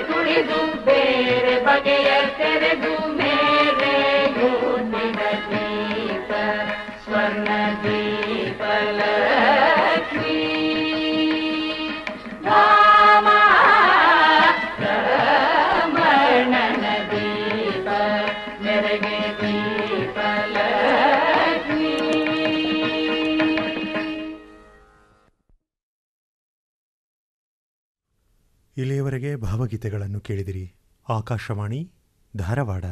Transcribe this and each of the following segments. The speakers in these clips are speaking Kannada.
ಕುಡಿದು ಬೇರೆ ಬಗೆಯ ತೆರೆದು ಮೇಲೆ ಗೂಟಿನ ದೀಪ ಸ್ವರ್ಣ ದೀಪ ಲಕ್ಷ್ಮೀ ರಾಮ ರಮಣನ ದೀಪ ಮೆರಗೆ ದೀಪ ಲಕ್ಷ್ಮೀ ಇಲ್ಲಿಯವರೆಗೆ ಭಾವಗೀತೆಗಳನ್ನು ಕೇಳಿದಿರಿ ಆಕಾಶವಾಣಿ ಧಾರವಾಡ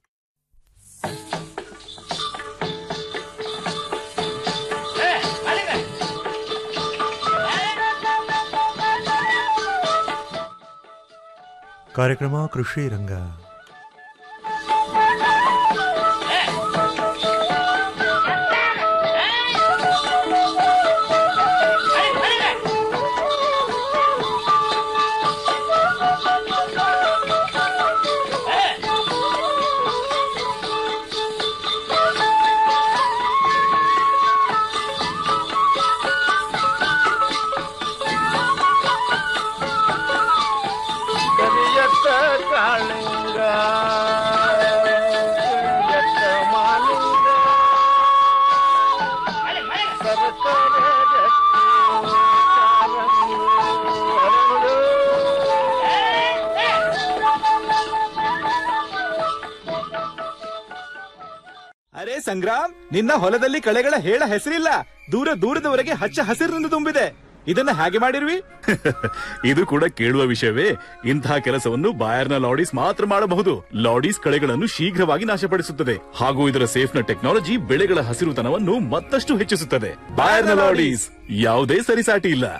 ಕಾರ್ಯಕ್ರಮ ಕೃಷಿ ರಂಗ ಕರಿಯತ್ತ ಕಾಳಿಂಗ ಕರಿಯತ್ತ ಮಾಲಿಂಗ ಸರಸರ ಜಟ್ಟಿ ಕಾರಂಗಿ ಹರಳು. ಅರೆ ಸಂಗ್ರಾಮ್ ನಿನ್ನ ಹೊಲದಲ್ಲಿ ಕಳೆಗಳ ಹೇಳ ಹೆಸರಿಲ್ಲ ದೂರ ದೂರದವರೆಗೆ ಹಚ್ಚ ಹಸಿರಿನಿಂದ ತುಂಬಿದೆ ಇದನ್ನ ಹಾಗೆ ಮಾಡಿರ್ವಿ ಇದು ಕೂಡ ಕೇಳುವ ವಿಷಯವೇ ಇಂತಹ ಕೆಲಸವನ್ನು ಬಾಯರ್ನ ಲಾಡೀಸ್ ಮಾತ್ರ ಮಾಡಬಹುದು ಲಾಡೀಸ್ ಕಳೆಗಳನ್ನು ಶೀಘ್ರವಾಗಿ ನಾಶಪಡಿಸುತ್ತದೆ ಹಾಗೂ ಇದರ ಸೇಫ್ನ ಟೆಕ್ನಾಲಜಿ ಬೆಳೆಗಳ ಹಸಿರುತನವನ್ನು ಮತ್ತಷ್ಟು ಹೆಚ್ಚಿಸುತ್ತದೆ ಬಾಯರ್ನ ಲಾಡೀಸ್ ಯಾವುದೇ ಸರಿಸಾಟಿ ಇಲ್ಲ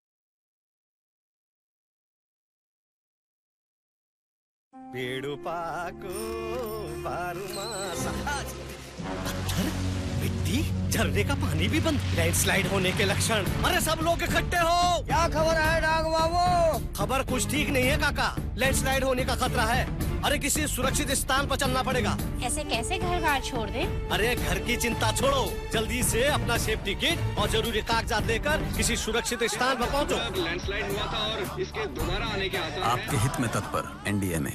पेड़ों पाको बारू मास पत्थर मिट्टी झरने का पानी भी बंद लैंडस्लाइड होने के लक्षण अरे सब लोग इकट्ठे हो क्या खबर है डाग बाबू खबर कुछ ठीक नहीं है काका लैंडस्लाइड होने का खतरा है अरे किसी सुरक्षित स्थान पर चलना पड़ेगा ऐसे कैसे घर बार छोड़ दे अरे घर की चिंता छोड़ो जल्दी से अपना सेफ्टी किट और जरूरी कागजात लेकर किसी सुरक्षित स्थान पर पहुंचो लैंडस्लाइड हुआ था और इसके दोबारा आने के आसार आपके हित में तत्पर एनडीए में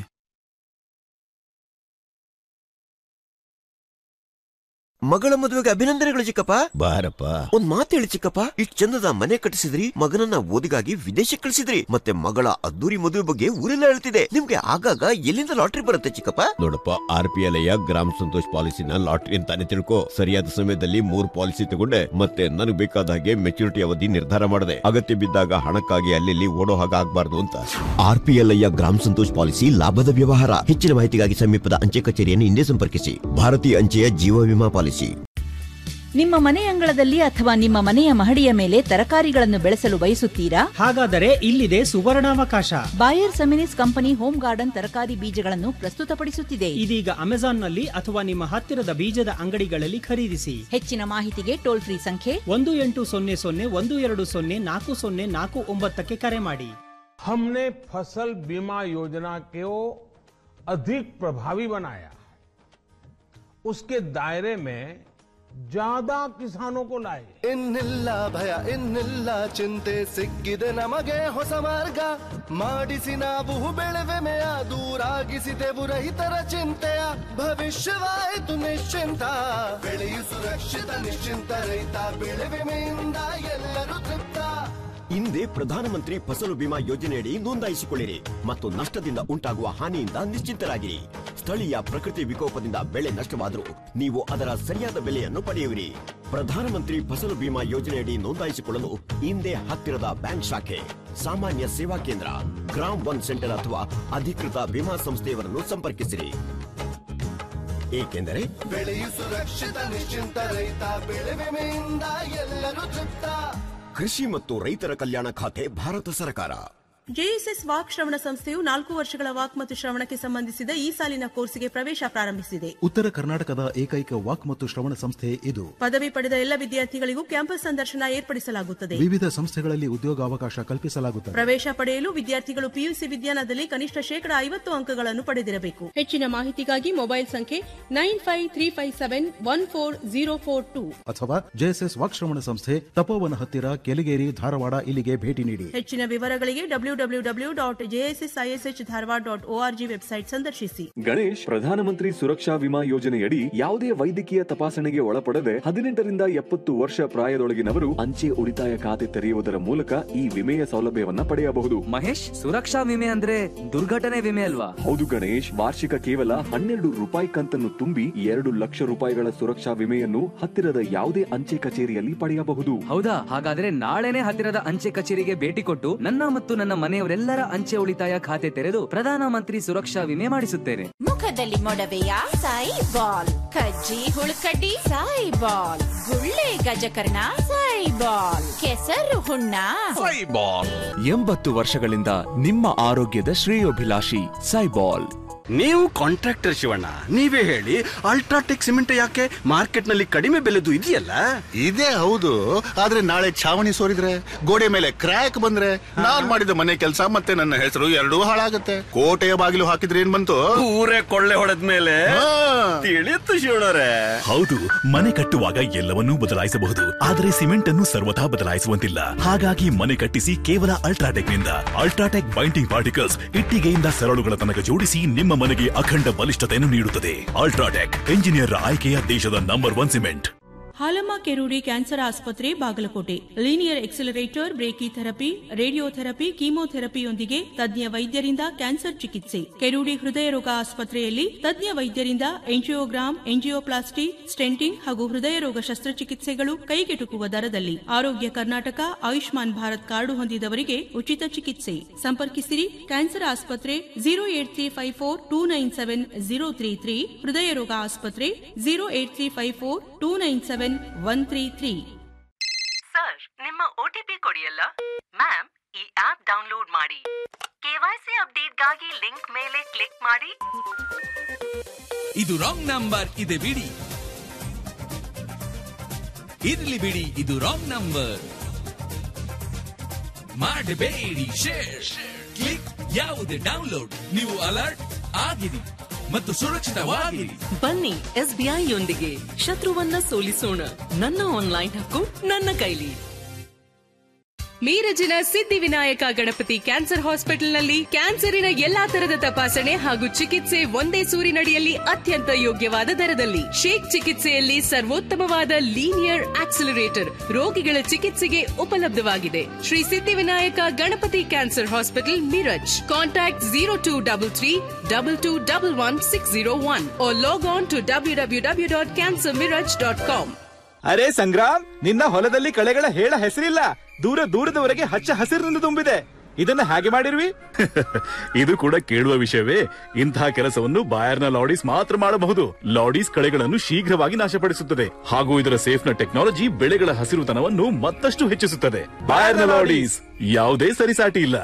ಮಗಳ ಮದುವೆಗೆ ಅಭಿನಂದನೆಗಳು ಚಿಕ್ಕಪ್ಪ ಬಾರಪ್ಪ ಒಂದ್ ಮಾತು ಹೇಳಿ ಚಿಕ್ಕಪ್ಪ ಇಷ್ಟ್ ಚಂದದ ಮನೆ ಕಟ್ಟಿಸಿದ್ರಿ ಮಗನನ್ನ ಓದಿಗಾಗಿ ವಿದೇಶಕ್ಕೆ ಕಳಿಸಿದ್ರಿ ಮತ್ತೆ ಮಗಳ ಅದ್ದೂರಿ ಮದುವೆ ಬಗ್ಗೆ ಊರೆಲ್ಲ ಹೇಳ್ತಿದೆ ನಿಮ್ಗೆ ಆಗಾಗ ಎಲ್ಲಿಂದ ಲಾಟ್ರಿ ಬರುತ್ತೆ ಚಿಕ್ಕಪ್ಪ ನೋಡಪ್ಪ ಆರ್ ಪಿ ಎಲ್ ಗ್ರಾಮ ಸಂತೋಷ್ ಪಾಲಿಸಿನ ಲಾಟ್ರಿ ಅಂತಾನೆ ತಿಳ್ಕೊ ಸರಿಯಾದ ಸಮಯದಲ್ಲಿ ಮೂರ್ ಪಾಲಿಸಿ ತಗೊಂಡೆ ಮತ್ತೆ ನನಗೆ ಬೇಕಾದ ಹಾಗೆ ಮೆಚುರಿಟಿ ಅವಧಿ ನಿರ್ಧಾರ ಮಾಡಿದೆ ಅಗತ್ಯ ಬಿದ್ದಾಗ ಹಣಕ್ಕಾಗಿ ಅಲ್ಲಿ ಓಡೋ ಹಾಗೆ ಆಗ್ಬಾರ್ದು ಅಂತ ಆರ್ ಪಿ ಎಲ್ ಗ್ರಾಮ ಸಂತೋಷ್ ಪಾಲಿಸಿ ಲಾಭದ ವ್ಯವಹಾರ ಹೆಚ್ಚಿನ ಮಾಹಿತಿಗಾಗಿ ಸಮೀಪದ ಅಂಚೆ ಕಚೇರಿಯನ್ನು ಹಿಂದೆ ಸಂಪರ್ಕಿಸಿ ಭಾರತೀಯ ಅಂಚೆಯ ಜೀವ ವಿಮಾ ಪಾಲಿಸಿ ನಿಮ್ಮ ಮನೆ ಅಂಗಳದಲ್ಲಿ ಅಥವಾ ನಿಮ್ಮ ಮನೆಯ ಮಹಡಿಯ ಮೇಲೆ ತರಕಾರಿಗಳನ್ನು ಬೆಳೆಸಲು ಬಯಸುತ್ತೀರಾ ಹಾಗಾದರೆ ಇಲ್ಲಿದೆ ಸುವರ್ಣಾವಕಾಶ Bayer Seminis company home garden ತರಕಾರಿ ಬೀಜಗಳನ್ನು ಪ್ರಸ್ತುತಪಡಿಸುತ್ತಿದೆ ಇದೀಗ ಅಮೆಜಾನ್ನಲ್ಲಿ ಅಥವಾ ನಿಮ್ಮ ಹತ್ತಿರದ ಬೀಜದ ಅಂಗಡಿಗಳಲ್ಲಿ ಖರೀದಿಸಿ ಹೆಚ್ಚಿನ ಮಾಹಿತಿಗೆ ಟೋಲ್ ಫ್ರೀ ಸಂಖ್ಯೆ ಒಂದು ಎಂಟು ಸೊನ್ನೆ ಸೊನ್ನೆ ಒಂದು ಎರಡು ಸೊನ್ನೆ ನಾಲ್ಕು ಸೊನ್ನೆ ನಾಲ್ಕು ಒಂಬತ್ತಕ್ಕೆ ಕರೆ ಮಾಡಿ हमने फसल बीमा योजना को अधिक प्रभावी बनाया उसके दायरे में ज्यादा किसानों को लाए ಇನ್ನಿಲ್ಲ ಭಯ ಇನ್ನಿಲ್ಲ ಚಿಂತೆ ಸಿಕ್ಕಿದೆ ನಮಗೆ ಹೊಸ ಮಾರ್ಗ ಮಾಡಿಸಿ ನಾವು ಬೆಳೆವೆಮೆಯ ದೂರಾಗಿಸಿದೆವು ರೈತರ ಚಿಂತೆಯ ಭವಿಷ್ಯವಾಯಿತು ನಿಶ್ಚಿಂತ ಬೆಳೆಯು ಸುರಕ್ಷಿತ ನಿಶ್ಚಿಂತ ರೈತ ಬೆಳೆ ವಿಮೆಯಿಂದ ಎಲ್ಲರೂ ತೃಪ್ತ ಹಿಂದೆ ಪ್ರಧಾನಮಂತ್ರಿ ಫಸಲು ಬಿಮಾ ಯೋಜನೆಯಡಿ ನೋಂದಾಯಿಸಿಕೊಳ್ಳಿರಿ ಮತ್ತು ನಷ್ಟದಿಂದ ಉಂಟಾಗುವ ಹಾನಿಯಿಂದ ನಿಶ್ಚಿಂತರಾಗಿರಿ ಸ್ಥಳೀಯ ಪ್ರಕೃತಿ ವಿಕೋಪದಿಂದ ಬೆಳೆ ನಷ್ಟವಾದರೂ ನೀವು ಅದರ ಸರಿಯಾದ ಬೆಲೆಯನ್ನು ಪಡೆಯುವಿರಿ ಪ್ರಧಾನಮಂತ್ರಿ ಫಸಲು ಬಿಮಾ ಯೋಜನೆಯಡಿ ನೋಂದಾಯಿಸಿಕೊಳ್ಳಲು ಹಿಂದೆ ಹತ್ತಿರದ ಬ್ಯಾಂಕ್ ಶಾಖೆ ಸಾಮಾನ್ಯ ಸೇವಾ ಕೇಂದ್ರ ಗ್ರಾಮ್ ಒನ್ ಸೆಂಟರ್ ಅಥವಾ ಅಧಿಕೃತ ವಿಮಾ ಸಂಸ್ಥೆಯವರನ್ನು ಸಂಪರ್ಕಿಸಿರಿ ಏಕೆಂದರೆ ಬೆಳೆಯು ಸುರಕ್ಷಿತ ನಿಶ್ಚಿಂತ ರೈತ ಬೆಳೆ ವಿಮೆಯಿಂದ ಎಲ್ಲರೂ ತೃಪ್ತ ಕೃಷಿ ಮತ್ತು ರೈತರ ಕಲ್ಯಾಣ ಖಾತೆ ಭಾರತ ಸರ್ಕಾರ ಜೆಎಸ್ಎಸ್ ವಾಕ್ ಶ್ರವಣ ಸಂಸ್ಥೆಯು ನಾಲ್ಕು ವರ್ಷಗಳ ವಾಕ್ ಮತ್ತು ಶ್ರವಣಕ್ಕೆ ಸಂಬಂಧಿಸಿದ ಈ ಸಾಲಿನ ಕೋರ್ಸಿಗೆ ಪ್ರವೇಶ ಪ್ರಾರಂಭಿಸಿದೆ ಉತ್ತರ ಕರ್ನಾಟಕದ ಏಕೈಕ ವಾಕ್ ಮತ್ತು ಶ್ರವಣ ಸಂಸ್ಥೆ ಇದು ಪದವಿ ಪಡೆದ ಎಲ್ಲ ವಿದ್ಯಾರ್ಥಿಗಳಿಗೂ ಕ್ಯಾಂಪಸ್ ಸಂದರ್ಶನ ಏರ್ಪಡಿಸಲಾಗುತ್ತದೆ ವಿವಿಧ ಸಂಸ್ಥೆಗಳಲ್ಲಿ ಉದ್ಯೋಗಾವಕಾಶ ಕಲ್ಪಿಸಲಾಗುತ್ತದೆ ಪ್ರವೇಶ ಪಡೆಯಲು ವಿದ್ಯಾರ್ಥಿಗಳು ಪಿಯುಸಿ ವಿಜ್ಞಾನದಲ್ಲಿ ಕನಿಷ್ಠ ಶೇಕಡ ಐವತ್ತು ಅಂಕಗಳನ್ನು ಪಡೆದಿರಬೇಕು ಹೆಚ್ಚಿನ ಮಾಹಿತಿಗಾಗಿ ಮೊಬೈಲ್ ಸಂಖ್ಯೆ nine five three five seven one four zero four two ಅಥವಾ ಜೆಎಸ್ಎಸ್ ವಾಕ್ ಶ್ರವಣ ಸಂಸ್ಥೆ ತಪೋವನ ಹತ್ತಿರ ಕೆಲಿಗೇರಿ ಧಾರವಾಡ ಇಲ್ಲಿಗೆ ಭೇಟಿ ನೀಡಿ ಹೆಚ್ಚಿನ ವಿವರಗಳಿಗೆ W W W dot JSSISH Dharwad dot org website ಸಂದರ್ಶಿಸಿ ಗಣೇಶ್ ಪ್ರಧಾನಮಂತ್ರಿ ಸುರಕ್ಷಾ ವಿಮಾ ಯೋಜನೆಯಡಿ ಯಾವುದೇ ವೈದ್ಯಕೀಯ ತಪಾಸಣೆಗೆ ಒಳಪಡದೆ ಹದಿನೆಂಟರಿಂದ ಎಪ್ಪತ್ತು ವರ್ಷ ಪ್ರಾಯದೊಳಗಿನವರು ಅಂಚೆ ಉಳಿತಾಯ ಖಾತೆ ತೆರೆಯುವುದರ ಮೂಲಕ ಈ ವಿಮೆಯ ಸೌಲಭ್ಯವನ್ನ ಪಡೆಯಬಹುದು ಮಹೇಶ್ ಸುರಕ್ಷಾ ವಿಮೆ ಅಂದ್ರೆ ದುರ್ಘಟನೆ ವಿಮೆ ಅಲ್ವಾ ಹೌದು ಗಣೇಶ್ ವಾರ್ಷಿಕ ಕೇವಲ ಹನ್ನೆರಡು ರೂಪಾಯಿ ಕಂತನ್ನು ತುಂಬಿ ಎರಡು ಲಕ್ಷ ರೂಪಾಯಿಗಳ ಸುರಕ್ಷಾ ವಿಮೆಯನ್ನು ಹತ್ತಿರದ ಯಾವುದೇ ಅಂಚೆ ಕಚೇರಿಯಲ್ಲಿ ಪಡೆಯಬಹುದು ಹೌದಾ ಹಾಗಾದ್ರೆ ನಾಳೆನೆ ಹತ್ತಿರದ ಅಂಚೆ ಕಚೇರಿಗೆ ಭೇಟಿ ಕೊಟ್ಟು ನನ್ನ ಮತ್ತು ನನ್ನ ಮನೆಯವರೆಲ್ಲರ ಅಂಚೆ ಉಳಿತಾಯ ಖಾತೆ ತೆರೆದು ಪ್ರಧಾನಮಂತ್ರಿ ಸುರಕ್ಷಾ ವಿಮೆ ಮಾಡಿಸುತ್ತೇನೆ ಮುಖದಲ್ಲಿ ಮೊಡವೆಯ ಸಾಯಿ ಬಾಲ್ ಕಜ್ಜಿ ಹುಳುಕಡ್ಡಿ ಸಾಯಿ ಬಾಲ್ ಗುಳ್ಳೆ ಗಜಕರ್ಣ ಸಾಯಿ ಬಾಲ್ ಕೆಸರು ಹುಣ್ಣ ಎಂಬತ್ತು ವರ್ಷಗಳಿಂದ ನಿಮ್ಮ ಆರೋಗ್ಯದ ಶ್ರೇಯೋಭಿಲಾಷಿ ಸೈಬಾಲ್ ನೀವು ಕಾಂಟ್ರಾಕ್ಟರ್ ಶಿವಣ್ಣ ನೀವೇ ಹೇಳಿ ಅಲ್ಟ್ರಾಟೆಕ್ ಸಿಮೆಂಟ್ ಯಾಕೆ ಮಾರ್ಕೆಟ್ ನಲ್ಲಿ ಕಡಿಮೆ ಬೆಲೆದು ಇದೆಯಲ್ಲ ಇದೇ ಹೌದು ಆದ್ರೆ ನಾಳೆ ಛಾವಣಿ ಸೋರಿದ್ರೆ ಗೋಡೆ ಮೇಲೆ ಕ್ರ್ಯಾಕ್ ಬಂದ್ರೆ ನಾನ್ ಮಾಡಿದ ಮನೆ ಕೆಲಸ ಮತ್ತೆ ನನ್ನ ಹೆಸರು ಎರಡೂ ಹಾಳಾಗತ್ತೆ ಕೋಟೆಯ ಬಾಗಿಲು ಹಾಕಿದ್ರೆ ಏನ್ ಬಂತು ಊರೇ ಕೊಳ್ಳೆ ಹೊಡೆದ ಮೇಲೆ ತಿಳಿಯುತ್ತು ಶಿವಣ್ಣರೇ ಹೌದು ಮನೆ ಕಟ್ಟುವಾಗ ಎಲ್ಲವನ್ನೂ ಬದಲಾಯಿಸಬಹುದು ಆದರೆ ಸಿಮೆಂಟ್ ಅನ್ನು ಸರ್ವಥಾ ಬದಲಾಯಿಸುವಂತಿಲ್ಲ ಹಾಗಾಗಿ ಮನೆ ಕಟ್ಟಿಸಿ ಕೇವಲ ಅಲ್ಟ್ರಾಟೆಕ್ ನಿಂದ ಅಲ್ಟ್ರಾಟೆಕ್ ಬೈಂಡಿಂಗ್ ಪಾರ್ಟಿಕಲ್ಸ್ ಇಟ್ಟಿಗೆಯಿಂದ ಸರಳುಗಳ ತನಕ ಜೋಡಿಸಿ ನಿಮ್ಮ ಮನೆಗೆ ಅಖಂಡ ಬಲಿಷ್ಠತೆಯನ್ನು ನೀಡುತ್ತದೆ ಅಲ್ಟ್ರಾಟೆಕ್ ಎಂಜಿನಿಯರ್ ಆಯ್ಕೆಯ ದೇಶದ number one cement Halamma Kerudi cancer ಆಸ್ಪತ್ರೆ Bagalkot linear accelerator brachytherapy radiotherapy ಕೀಮೋಥೆರಪಿಯೊಂದಿಗೆ ತಜ್ಞ ವೈದ್ಯರಿಂದ ಕ್ಯಾನ್ಸರ್ ಚಿಕಿತ್ಸೆ ಕೆರೂಡಿ ಹೃದಯ ರೋಗ ಆಸ್ಪತ್ರೆಯಲ್ಲಿ ತಜ್ಞ ವೈದ್ಯರಿಂದ ಎಂಜಿಯೋಗ್ರಾಮ್ ಎಂಜಿಯೋಪ್ಲಾಸ್ಟಿ ಸ್ಟೆಂಟಿಂಗ್ ಹಾಗೂ ಹೃದಯ ರೋಗ ಶಸ್ತ್ರಚಿಕಿತ್ಸೆಗಳು ಕೈಗೆಟುಕುವ ದರದಲ್ಲಿ ಆರೋಗ್ಯ ಕರ್ನಾಟಕ ಆಯುಷ್ಮಾನ್ ಭಾರತ್ ಕಾರ್ಡು ಹೊಂದಿದವರಿಗೆ ಉಚಿತ ಚಿಕಿತ್ಸೆ ಸಂಪರ್ಕಿಸಿರಿ ಕ್ಯಾನ್ಸರ್ ಆಸ್ಪತ್ರೆ zero eight three five four two nine seven zero three three ಹೃದಯ ರೋಗ ಆಸ್ಪತ್ರೆ zero eight three five four two nine seven one three three sir ನಿಮ್ಮ ಒಟಿಪಿ ಕೊಡಿಯಲ್ಲ ಮ್ಯಾಮ್ ಈ ಆಪ್ ಡೌನ್ಲೋಡ್ ಮಾಡಿ ಕೆವೈಸಿ ಅಪ್ಡೇಟ್ಗಾಗಿ ಲಿಂಕ್ ಮೇಲೆ ಕ್ಲಿಕ್ ಮಾಡಿ ಇದು ರಾಂಗ್ ನಂಬರ್ ಇದೆ ಬಿಡಿ ಇರ್ಲಿ ಬಿಡಿ ಇದು ರಾಂಗ್ ನಂಬರ್ ಮಾಡಬೇಡಿ ಶೇರ್ ಕ್ಲಿಕ್ ಯಾವುದೇ ಡೌನ್ಲೋಡ್ ನೀವು ಅಲರ್ಟ್ ಆಗಿರಿ ಮತ್ತು ಸುರಕ್ಷಿತವಾಗಿರಿ ಬನ್ನಿ ಎಸ್ಬಿಐ ಯೊಂದಿಗೆ ಶತ್ರುವನ್ನ ಸೋಲಿಸೋಣ ನನ್ನ ಆನ್ಲೈನ್ ಹಕ್ಕು ನನ್ನ ಕೈಲಿ ಮೀರಜಿನ ಸಿದ್ಧಿವಿನಾಯಕ ಗಣಪತಿ ಕ್ಯಾನ್ಸರ್ ಹಾಸ್ಪಿಟಲ್ನಲ್ಲಿ ಕ್ಯಾನ್ಸರಿನ ಎಲ್ಲಾ ತರದ ತಪಾಸಣೆ ಹಾಗೂ ಚಿಕಿತ್ಸೆ ಒಂದೇ ಸೂರಿನಡಿಯಲ್ಲಿ ಅತ್ಯಂತ ಯೋಗ್ಯವಾದ ದರದಲ್ಲಿ ಶೇಕ್ ಚಿಕಿತ್ಸೆಯಲ್ಲಿ ಸರ್ವೋತ್ತಮವಾದ ಲೀನಿಯರ್ ಆಕ್ಸಿಲರೇಟರ್ ರೋಗಿಗಳ ಚಿಕಿತ್ಸೆಗೆ ಉಪಲಬ್ಧವಾಗಿದೆ Shri Siddhivinayak Ganapati cancer hospital Miraj contact zero two double three double two double one six zero one log on to W W W dot cancer Miraj dot com ಅರೆ ಸಂಗ್ರಾಮ್ ನಿನ್ನ ಹೊಲದಲ್ಲಿ ಕಳೆಗಳ ಹೇಳ ಹೆಸರಿಲ್ಲ ದೂರ ದೂರದವರೆಗೆ ಹಚ್ಚ ಹಸಿರಿನಿಂದ ತುಂಬಿದೆ ಇದನ್ನ ಹಾಗೆ ಮಾಡಿರ್ವಿ ಇದು ಕೂಡ ಕೇಳುವ ವಿಷಯವೇ ಇಂತಹ ಕೆಲಸವನ್ನು ಬಾಯರ್ನ ಲಾಡೀಸ್ ಮಾತ್ರ ಮಾಡಬಹುದು ಲಾಡೀಸ್ ಕಳೆಗಳನ್ನು ಶೀಘ್ರವಾಗಿ ನಾಶಪಡಿಸುತ್ತದೆ ಹಾಗೂ ಇದರ ಸೇಫ್ನ ಟೆಕ್ನಾಲಜಿ ಬೆಳೆಗಳ ಹಸಿರುತನವನ್ನು ಮತ್ತಷ್ಟು ಹೆಚ್ಚಿಸುತ್ತದೆ ಬಾಯರ್ನ ಲಾಡೀಸ್ ಯಾವುದೇ ಸರಿಸಾಟಿ ಇಲ್ಲ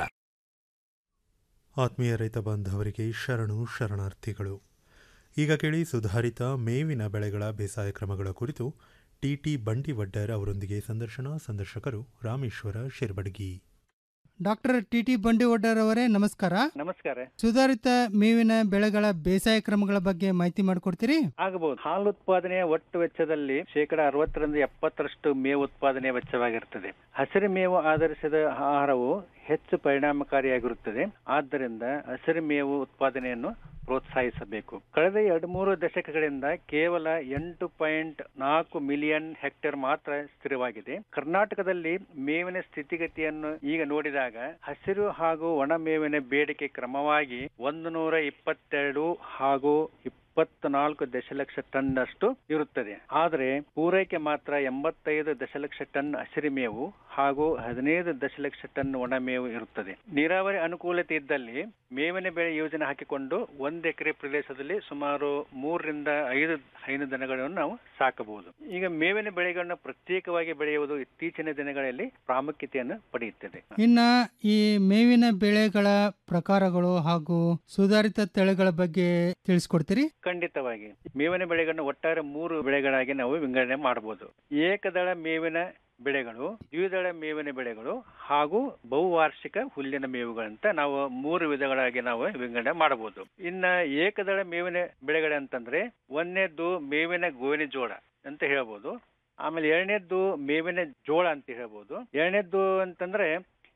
ಆತ್ಮೀಯ ರೈತ ಬಾಂಧವರಿಗೆ ಶರಣು ಶರಣಾರ್ಥಿಗಳು ಈಗ ಕೇಳಿ ಸುಧಾರಿತ ಮೇವಿನ ಬೆಳೆಗಳ ಬೇಸಾಯ ಕ್ರಮಗಳ ಕುರಿತು ಟಿಟಿ ಬಂಡಿವಡ್ಡರ್ ಅವರೊಂದಿಗೆ ಸಂದರ್ಶನ ಸಂದರ್ಶಕರು Rameshwar Shirbadgi doctor T T Bandivaddar ಅವರೇ ನಮಸ್ಕಾರ ನಮಸ್ಕಾರ ಸುಧಾರಿತ ಮೇವಿನ ಬೆಳೆಗಳ ಬೇಸಾಯ ಕ್ರಮಗಳ ಬಗ್ಗೆ ಮಾಹಿತಿ ಮಾಡಿಕೊಡ್ತೀರಿ ಆಗಬಹುದು ಹಾಲು ಉತ್ಪಾದನೆಯ ಒಟ್ಟು ವೆಚ್ಚದಲ್ಲಿ ಶೇಕಡ ಅರವತ್ತರಿಂದ ಎಪ್ಪತ್ತರಷ್ಟು ಮೇವು ಉತ್ಪಾದನೆಯ ವೆಚ್ಚವಾಗಿರುತ್ತದೆ ಹಸಿರು ಮೇವು ಆಧರಿಸಿದ ಆಹಾರವು ಹೆಚ್ಚು ಪರಿಣಾಮಕಾರಿಯಾಗಿರುತ್ತದೆ ಆದ್ದರಿಂದ ಹಸಿರು ಮೇವು ಉತ್ಪಾದನೆಯನ್ನು ಪ್ರೋತ್ಸಾಹಿಸಬೇಕು ಕಳೆದ ಎರಡು ಮೂರು ದಶಕಗಳಿಂದ ಕೇವಲ ಎಂಟು ಪಾಯಿಂಟ್ ನಾಲ್ಕು ಮಿಲಿಯನ್ ಹೆಕ್ಟೇರ್ ಮಾತ್ರ ಸ್ಥಿರವಾಗಿದೆ ಕರ್ನಾಟಕದಲ್ಲಿ ಮೇವಿನ ಸ್ಥಿತಿಗತಿಯನ್ನು ಈಗ ನೋಡಿದಾಗ ಹಸಿರು ಹಾಗೂ ಒಣ ಮೇವಿನ ಬೇಡಿಕೆ ಕ್ರಮವಾಗಿ ಒಂದು ನೂರ ಇಪ್ಪತ್ತೆರಡು ಹಾಗೂ ಇಪ್ಪತ್ನಾಲ್ಕು ದಶಲಕ್ಷ ಟನ್ ಅಷ್ಟು ಇರುತ್ತದೆ ಆದರೆ ಪೂರೈಕೆ ಮಾತ್ರ ಎಂಬತ್ತೈದು ದಶಲಕ್ಷ ಟನ್ ಹಸಿರುಮೇವು ಹಾಗೂ ಹದಿನೈದು ದಶಲಕ್ಷ ಟನ್ ಒಣಮೇವು ಇರುತ್ತದೆ ನೀರಾವರಿ ಅನುಕೂಲತೆ ಇದ್ದಲ್ಲಿ ಮೇವಿನ ಬೆಳೆ ಯೋಜನೆ ಹಾಕಿಕೊಂಡು ಒಂದು ಎಕರೆ ಪ್ರದೇಶದಲ್ಲಿ ಸುಮಾರು ಮೂರರಿಂದ ಐದು ಹೈನು ದನಗಳನ್ನು ನಾವು ಸಾಕಬಹುದು ಈಗ ಮೇವಿನ ಬೆಳೆಗಳನ್ನು ಪ್ರತ್ಯೇಕವಾಗಿ ಬೆಳೆಯುವುದು ಇತ್ತೀಚಿನ ದಿನಗಳಲ್ಲಿ ಪ್ರಾಮುಖ್ಯತೆಯನ್ನು ಪಡೆಯುತ್ತದೆ ಇನ್ನ ಈ ಮೇವಿನ ಬೆಳೆಗಳ ಪ್ರಕಾರಗಳು ಹಾಗೂ ಸುಧಾರಿತ ತಳಿಗಳ ಬಗ್ಗೆ ತಿಳಿಸ್ಕೊಡ್ತೀರಿ ಖಂಡಿತವಾಗಿ ಮೇವಿನ ಬೆಳೆಗಳನ್ನು ಒಟ್ಟಾರೆ ಮೂರು ಬೆಳೆಗಳಾಗಿ ನಾವು ವಿಂಗಡಣೆ ಮಾಡಬಹುದು ಏಕದಳ ಮೇವಿನ ಬೆಳೆಗಳು ದ್ವಿದಳ ಮೇವಿನ ಬೆಳೆಗಳು ಹಾಗೂ ಬಹುವಾರ್ಷಿಕ ಹುಲ್ಲಿನ ಮೇವುಗಳಂತ ನಾವು ಮೂರು ವಿಧಗಳಾಗಿ ನಾವು ವಿಂಗಡಣೆ ಮಾಡಬಹುದು ಇನ್ನ ಏಕದಳ ಮೇವಿನ ಬೆಳೆಗಳಂತಂದ್ರೆ ಒಂದನೇದ್ದು ಮೇವಿನ ಗೋವಿನ ಜೋಳ ಅಂತ ಹೇಳ್ಬೋದು ಆಮೇಲೆ ಎರಡನೇದ್ದು ಮೇವಿನ ಜೋಳ ಅಂತ ಹೇಳ್ಬೋದು ಎರಡನೇದ್ದು ಅಂತಂದ್ರೆ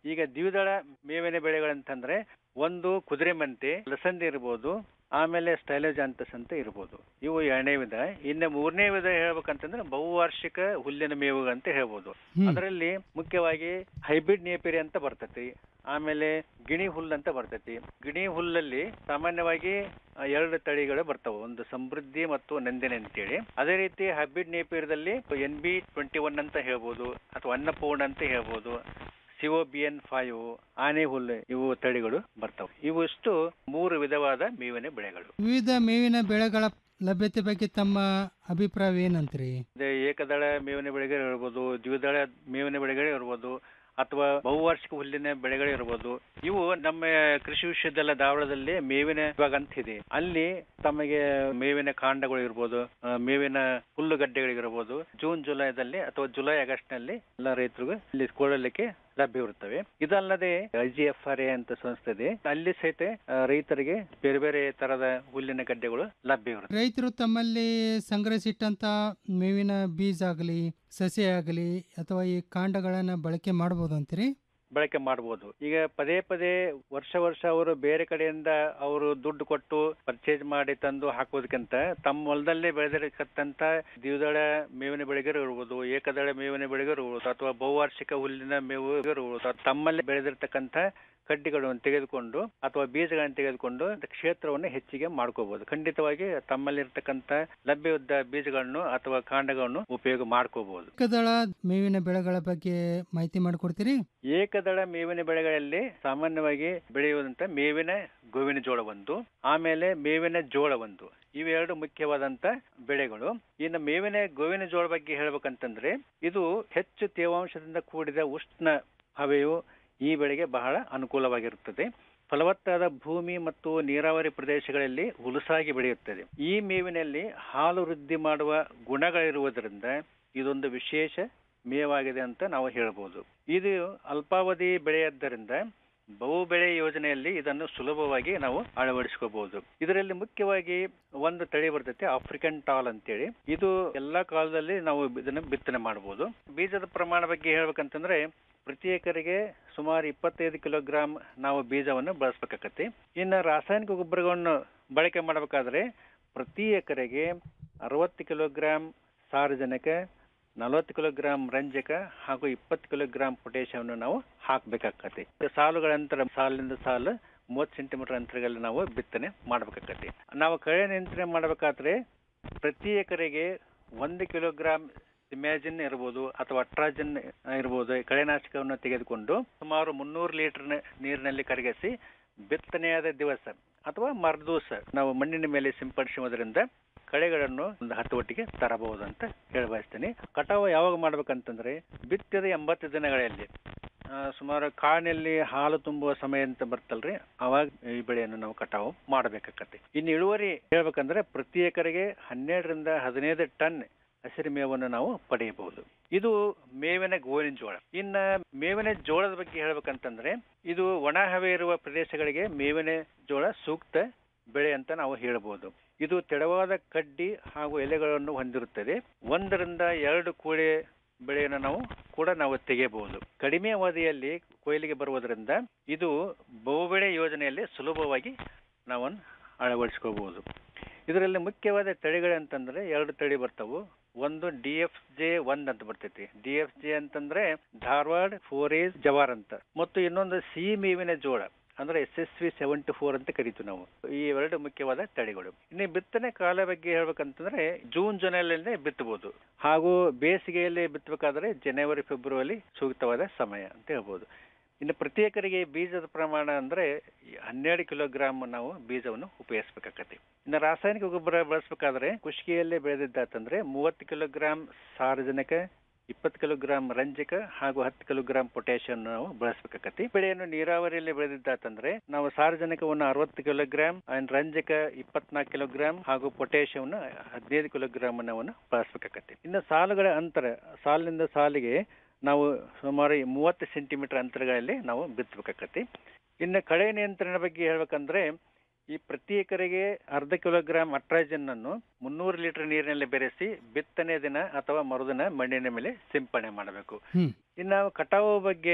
ಈಗ ದ್ವಿದಳ ಮೇವಿನ ಬೆಳೆಗಳಂತಂದ್ರೆ ಒಂದು ಕುದುರೆ ಮೆಂತೆ ಲಸಂದಿ ಇರ್ಬೋದು ಆಮೇಲೆ ಸ್ಟೈಲೋಜಾಂತಸ್ ಅಂತ ಇರ್ಬೋದು ಇವು ಎರಡನೇ ವಿಧ ಇನ್ನು ಮೂರನೇ ವಿಧ ಹೇಳ್ಬೇಕಂತಂದ್ರೆ ಬಹುವಾರ್ಷಿಕ ಹುಲ್ಲಿನ ಮೇವು ಅಂತ ಹೇಳ್ಬೋದು ಹ್ಮ್. ಅದರಲ್ಲಿ ಮುಖ್ಯವಾಗಿ ಹೈಬ್ರಿಡ್ ನೇಪಿರಿ ಅಂತ ಬರ್ತೈತಿ ಆಮೇಲೆ ಗಿಣಿ ಹುಲ್ಲು ಅಂತ ಬರ್ತೈತಿ ಗಿಣಿ ಹುಲ್ಲಲ್ಲಿ ಸಾಮಾನ್ಯವಾಗಿ ಆ, ಎರಡು ತಳಿಗಳು ಬರ್ತಾವೆ ಒಂದು ಸಮೃದ್ಧಿ ಮತ್ತು ನಂದಿನಿ ಅಂತೇಳಿ ಅದೇ ರೀತಿ ಹೈಬ್ರಿಡ್ ನೇಪಿರದಲ್ಲಿ ಎನ್ ಬಿ ಟ್ವೆಂಟಿ ಒನ್ ಅಂತ ಹೇಳ್ಬೋದು ಅಥವಾ ಅನ್ನಪೂರ್ಣ ಅಂತ ಹೇಳ್ಬೋದು ಸಿಒ ಬಿ ಎನ್ ಫೈವ್ ಆನೆ ಹುಲ್ಲು ಇವು ತಳಿಗಳು ಬರ್ತಾವೆ ಇವು ಇಷ್ಟು ಮೂರು ವಿಧವಾದ ಮೇವಿನ ಬೆಳೆಗಳು ವಿವಿಧ ಮೇವಿನ ಬೆಳೆಗಳ ಲಭ್ಯತೆ ಬಗ್ಗೆ ತಮ್ಮ ಅಭಿಪ್ರಾಯ ಏನಂತ್ರಿ ಇದು ಏಕದಳ ಮೇವಿನ ಬೆಳೆಗಳು ಇರ್ಬೋದು ದ್ವಿದಳ ಮೇವಿನ ಬೆಳೆಗಳು ಇರ್ಬೋದು ಅಥವಾ ಬಹುವಾರ್ಷಿಕ ಹುಲ್ಲಿನ ಬೆಳೆಗಳು ಇರ್ಬೋದು ಇವು ನಮ್ಮ ಕೃಷಿ ವಿಶ್ವವಿದ್ಯಾಲಯ ಧಾರವಾಡದಲ್ಲಿ ಮೇವಿನ ವಿಭಾಗ ಅಂತ ಇದೆ ಅಲ್ಲಿ ತಮಗೆ ಮೇವಿನ ಕಾಂಡಗಳು ಇರ್ಬೋದು ಆ, ಮೇವಿನ ಹುಲ್ಲುಗಡ್ಡೆಗಳಿಗಿರ್ಬೋದು ಜೂನ್ ಜುಲೈದಲ್ಲಿ ಅಥವಾ ಜುಲೈ ಆಗಸ್ಟ್ ನಲ್ಲಿ ಎಲ್ಲ ರೈತರಿಗೂ ಇಲ್ಲಿ ಕೊಳ್ಳಲಿಕ್ಕೆ ಲಭ್ಯವಿರುತ್ತವೆ ಇದಲ್ಲದೆ I G F R A ಅಂತ ಸಂಸ್ಥೆ ಇದೆ ಅಲ್ಲಿ ಸಹಿತ ಆ, ರೈತರಿಗೆ ಬೇರೆ ಬೇರೆ ತರದ ಹುಲ್ಲಿನ ಗಡ್ಡೆಗಳು ಲಭ್ಯವಿರುತ್ತೆ ರೈತರು ತಮ್ಮಲ್ಲಿ ಸಂಗ್ರಹಿಸಿಟ್ಟಂತ ಮೇವಿನ ಬೀಜ ಆಗಲಿ ಸಸಿ ಆಗಲಿ ಅಥವಾ ಈ ಕಾಂಡಗಳನ್ನ ಬಳಕೆ ಮಾಡ್ಬೋದು ಅಂತೀರಿ ಬಳಕೆ ಮಾಡಬಹುದು ಈಗ ಪದೇ ಪದೇ ವರ್ಷ ವರ್ಷ ಅವರು ಬೇರೆ ಕಡೆಯಿಂದ ಅವರು ದುಡ್ಡು ಕೊಟ್ಟು ಪರ್ಚೇಸ್ ಮಾಡಿ ತಂದು ಹಾಕೋದಕ್ಕಿಂತ ತಮ್ಮ ಹೊಲದಲ್ಲೇ ಬೆಳೆದಿರತಕ್ಕಂತ ದ್ವಿದಳ ಮೇವಿನ ಬೆಳೆಗರು ಇರ್ಬೋದು ಏಕದಳ ಮೇವಿನ ಬೆಳೆಗರು ಇರ್ಬೋದು ಅಥವಾ ಬಹುವಾರ್ಷಿಕ ಹುಲ್ಲಿನ ಮೇವು ಇರ್ಬೋದು ಅಥವಾ ತಮ್ಮಲ್ಲಿ ಬೆಳೆದಿರ್ತಕ್ಕಂತ ಕಡ್ಡಿಗಳನ್ನು ತೆಗೆದುಕೊಂಡು ಅಥವಾ ಬೀಜಗಳನ್ನು ತೆಗೆದುಕೊಂಡು ಕ್ಷೇತ್ರವನ್ನು ಹೆಚ್ಚಿಗೆ ಮಾಡ್ಕೋಬಹುದು ಖಂಡಿತವಾಗಿ ತಮ್ಮಲ್ಲಿರ್ತಕ್ಕಂತ ಲಭ್ಯವಿದ್ದ ಬೀಜಗಳನ್ನು ಅಥವಾ ಕಾಂಡಗಳನ್ನು ಉಪಯೋಗ ಮಾಡ್ಕೋಬಹುದು ಏಕದಳ ಮೇವಿನ ಬೆಳೆಗಳ ಬಗ್ಗೆ ಮಾಹಿತಿ ಮಾಡಿಕೊಡ್ತೀರಿ ಏಕದಳ ಮೇವಿನ ಬೆಳೆಗಳಲ್ಲಿ ಸಾಮಾನ್ಯವಾಗಿ ಬೆಳೆಯುವಂತ ಮೇವಿನ ಗೋವಿನ ಜೋಳ ಒಂದು ಆಮೇಲೆ ಮೇವಿನ ಜೋಳ ಒಂದು ಇವೆರಡು ಮುಖ್ಯವಾದಂತ ಬೆಳೆಗಳು ಇನ್ನು ಮೇವಿನ ಗೋವಿನ ಜೋಳ ಬಗ್ಗೆ ಹೇಳ್ಬೇಕಂತಂದ್ರೆ ಇದು ಹೆಚ್ಚು ತೇವಾಂಶದಿಂದ ಕೂಡಿದ ಉಷ್ಣ ಹವೆಯು ಈ ಬೆಳೆಗೆ ಬಹಳ ಅನುಕೂಲವಾಗಿರುತ್ತದೆ ಫಲವತ್ತಾದ ಭೂಮಿ ಮತ್ತು ನೀರಾವರಿ ಪ್ರದೇಶಗಳಲ್ಲಿ ಹುಲಸಾಗಿ ಬೆಳೆಯುತ್ತದೆ ಈ ಮೇವಿನಲ್ಲಿ ಹಾಲು ವೃದ್ಧಿ ಮಾಡುವ ಗುಣಗಳಿರುವುದರಿಂದ ಇದೊಂದು ವಿಶೇಷ ಮೇವಾಗಿದೆ ಅಂತ ನಾವು ಹೇಳ್ಬೋದು ಇದು ಅಲ್ಪಾವಧಿ ಬೆಳೆಯಾದ್ದರಿಂದ ಬಹು ಬೆಳೆ ಯೋಜನೆಯಲ್ಲಿ ಇದನ್ನು ಸುಲಭವಾಗಿ ನಾವು ಅಳವಡಿಸ್ಕೋಬಹುದು ಇದರಲ್ಲಿ ಮುಖ್ಯವಾಗಿ ಒಂದು ತಳಿ ಬರ್ತೈತೆ ಆಫ್ರಿಕನ್ ಟಾಲ್ ಅಂತೇಳಿ ಇದು ಎಲ್ಲಾ ಕಾಲದಲ್ಲಿ ನಾವು ಇದನ್ನು ಬಿತ್ತನೆ ಮಾಡಬಹುದು ಬೀಜದ ಪ್ರಮಾಣ ಬಗ್ಗೆ ಹೇಳ್ಬೇಕಂತಂದ್ರೆ ಪ್ರತಿ ಎಕರೆಗೆ ಸುಮಾರು ಇಪ್ಪತ್ತೈದು ಕಿಲೋಗ್ರಾಂ ನಾವು ಬೀಜವನ್ನು ಬಳಸಬೇಕಾಗತ್ತೆ ಇನ್ನು ರಾಸಾಯನಿಕ ಗೊಬ್ಬರಗಳನ್ನು ಬಳಕೆ ಮಾಡಬೇಕಾದ್ರೆ ಪ್ರತಿ ಎಕರೆಗೆ ಅರವತ್ತು ಕಿಲೋಗ್ರಾಂ ಸಾರಜನಕ ನಲವತ್ತು ಕಿಲೋಗ್ರಾಂ ರಂಜಕ ಹಾಗೂ ಇಪ್ಪತ್ತು ಕಿಲೋಗ್ರಾಂ ಪೊಟ್ಯಾಷಿಯಂ ನಾವು ಹಾಕಬೇಕಾಗತ್ತೆ ಸಾಲುಗಳ ಅಂತರ ಸಾಲಿನಿಂದ ಸಾಲು ಮೂವತ್ತು ಸೆಂಟಿಮೀಟರ್ ಅಂತರಗಳಲ್ಲಿ ನಾವು ಬಿತ್ತನೆ ಮಾಡಬೇಕಾಗತ್ತೆ ನಾವು ಕಳೆ ನಿಯಂತ್ರಣ ಮಾಡಬೇಕಾದ್ರೆ ಪ್ರತಿ ಎಕರೆಗೆ ಒಂದು ಕಿಲೋಗ್ರಾಂ ಇಮ್ಯಾಜಿನ್ ಇರ್ಬೋದು ಅಥವಾ ಅಟ್ರಾಜನ್ ಇರ್ಬೋದು ಕಳೆನಾಶಕವನ್ನು ತೆಗೆದುಕೊಂಡು ಸುಮಾರು ಮುನ್ನೂರು ಲೀಟರ್ ನೀರಿನಲ್ಲಿ ಕರಗಿಸಿ ಬಿತ್ತನೆಯಾದ ದಿವಸ ಅಥವಾ ಮರ್ದೂಸ ನಾವು ಮಣ್ಣಿನ ಮೇಲೆ ಸಿಂಪಡಿಸುವುದರಿಂದ ಕಳೆಗಳನ್ನು ಒಂದು ಹತೋಟಿಗೆ ತರಬಹುದು ಅಂತ ಹೇಳ ಬಯಸ್ತೇನೆ ಕಟಾವು ಯಾವಾಗ ಮಾಡ್ಬೇಕಂತಂದ್ರೆ ಬಿತ್ತಿದ ಎಂಬತ್ತು ದಿನಗಳಲ್ಲಿ ಆ, ಸುಮಾರು ಕಾಡಿನಲ್ಲಿ ಹಾಲು ತುಂಬುವ ಸಮಯ ಅಂತ ಬರ್ತಲ್ರಿ ಅವಾಗ ಈ ಬೆಳೆಯನ್ನು ನಾವು ಕಟಾವು ಮಾಡಬೇಕಾಗತ್ತೆ ಇನ್ನು ಇಳುವರಿ ಹೇಳ್ಬೇಕಂದ್ರೆ ಪ್ರತಿ ಎಕರೆಗೆ ಹನ್ನೆರಡರಿಂದ ಹದಿನೈದು ಟನ್ ಹಸಿರು ಮೇವನ್ನು ನಾವು ಪಡೆಯಬಹುದು ಇದು ಮೇವಿನ ಗೋವಿನ ಜೋಳ ಇನ್ನ ಮೇವಿನ ಜೋಳದ ಬಗ್ಗೆ ಹೇಳ್ಬೇಕಂತಂದ್ರೆ ಇದು ಒಣ ಹವೆ ಇರುವ ಪ್ರದೇಶಗಳಿಗೆ ಮೇವಿನ ಜೋಳ ಸೂಕ್ತ ಬೆಳೆ ಅಂತ ನಾವು ಹೇಳಬಹುದು ಇದು ತೆಡವಾದ ಕಡ್ಡಿ ಹಾಗೂ ಎಲೆಗಳನ್ನು ಹೊಂದಿರುತ್ತದೆ ಒಂದರಿಂದ ಎರಡು ಕೂಳೆ ಬೆಳೆಯನ್ನು ನಾವು ಕೂಡ ನಾವು ತೆಗೆಯಬಹುದು ಕಡಿಮೆ ಅವಧಿಯಲ್ಲಿ ಕೊಯ್ಲಿಗೆ ಬರುವುದರಿಂದ ಇದು ಬಹುಬೆಳೆ ಯೋಜನೆಯಲ್ಲಿ ಸುಲಭವಾಗಿ ನಾವು ಅಳವಡಿಸ್ಕೋಬಹುದು ಇದರಲ್ಲಿ ಮುಖ್ಯವಾದ ತಳಿಗಳಂತಂದ್ರೆ ಎರಡು ತಳಿ ಬರ್ತಾವು ಒಂದು ಡಿ ಎಫ್ ಜೆ ಒಂದ್ ಅಂತ ಬರ್ತೈತಿ ಡಿ ಎಫ್ ಜೆ ಅಂತಂದ್ರೆ ಧಾರವಾಡ ಫೋರ್ ಏಜ್ ಜವಾರ್ ಅಂತ ಮತ್ತು ಇನ್ನೊಂದು ಸಿಹಿ ಮೇವಿನ ಜೋಳ ಅಂದ್ರೆ S S V seventy four ಅಂತ ಕರಿತೀವಿ ನಾವು ಈ ಎರಡು ಮುಖ್ಯವಾದ ತಳಿಗಳು ಇನ್ನು ಬಿತ್ತನೆ ಕಾಲ ಬಗ್ಗೆ ಹೇಳ್ಬೇಕಂತಂದ್ರೆ ಜೂನ್ ಜುಲೈಲೇ ಬಿತ್ತಬಹುದು ಹಾಗೂ ಬೇಸಿಗೆಯಲ್ಲಿ ಬಿತ್ತಬೇಕಾದ್ರೆ ಜನವರಿ ಫೆಬ್ರವರಿ ಸೂಕ್ತವಾದ ಸಮಯ ಅಂತ ಹೇಳ್ಬೋದು ಇನ್ನು ಪ್ರತಿ ಎಕರೆಗೆ ಬೀಜದ ಪ್ರಮಾಣ ಅಂದ್ರೆ ಹನ್ನೆರಡು ಕಿಲೋಗ್ರಾಮ್ ನಾವು ಬೀಜವನ್ನು ಉಪಯೋಗಿಸಬೇಕಾಗತ್ತೆ ಇನ್ನು ರಾಸಾಯನಿಕ ಗೊಬ್ಬರ ಬಳಸಬೇಕಾದ್ರೆ ಕುಷ್ಕಿಯಲ್ಲೇ ಬೆಳೆದಿದ್ದಾತಂದ್ರೆ ಮೂವತ್ತು ಕಿಲೋಗ್ರಾಂ ಸಾರಜನಕ ಇಪ್ಪತ್ತು ಕಿಲೋಗ್ರಾಂ ರಂಜಕ ಹಾಗೂ ಹತ್ತು ಕಿಲೋಗ್ರಾಂ ಪೊಟ್ಯಾಷಿಯಂ ನಾವು ಬಳಸಬೇಕಾಗತ್ತೆ ಬೆಳೆಯನ್ನು ನೀರಾವರಿಯಲ್ಲಿ ಬೆಳೆದಿದ್ದಾತಂದ್ರೆ ನಾವು ಸಾರಜನಕವನ್ನು ಅರವತ್ತು ಕಿಲೋಗ್ರಾಂ ಅಂಡ್ ರಂಜಕ ಇಪ್ಪತ್ನಾಲ್ಕು ಕಿಲೋಗ್ರಾಂ ಹಾಗೂ ಪೊಟ್ಯಾಷಿಯಂ ಹದಿನೈದು ಕಿಲೋಗ್ರಾಂ ನಾವು ಬಳಸಬೇಕಾಗತ್ತೆ ಇನ್ನು ಸಾಲುಗಳ ಅಂತರ ಸಾಲಿನಿಂದ ಸಾಲಿಗೆ ನಾವು ಸುಮಾರು ಮೂವತ್ತು ಸೆಂಟಿಮೀಟರ್ ಅಂತರಗಳಲ್ಲಿ ನಾವು ಬಿತ್ತಬೇಕಾಗತ್ತೆ ಇನ್ನು ಕಳೆ ನಿಯಂತ್ರಣ ಬಗ್ಗೆ ಹೇಳ್ಬೇಕಂದ್ರೆ ಈ ಪ್ರತಿ ಎಕರೆಗೆ ಅರ್ಧ ಕಿಲೋಗ್ರಾಂ ಅಟ್ರಾಜನ್ ಅನ್ನು ಮುನ್ನೂರು ಲೀಟರ್ ನೀರಿನಲ್ಲಿ ಬೆರೆಸಿ ಬಿತ್ತನೆ ದಿನ ಅಥವಾ ಮರುದಿನ ಮಣ್ಣಿನ ಮೇಲೆ ಸಿಂಪಡಣೆ ಮಾಡಬೇಕು ಹ್ಮ್ ಇನ್ನು ಕಟಾವು ಬಗ್ಗೆ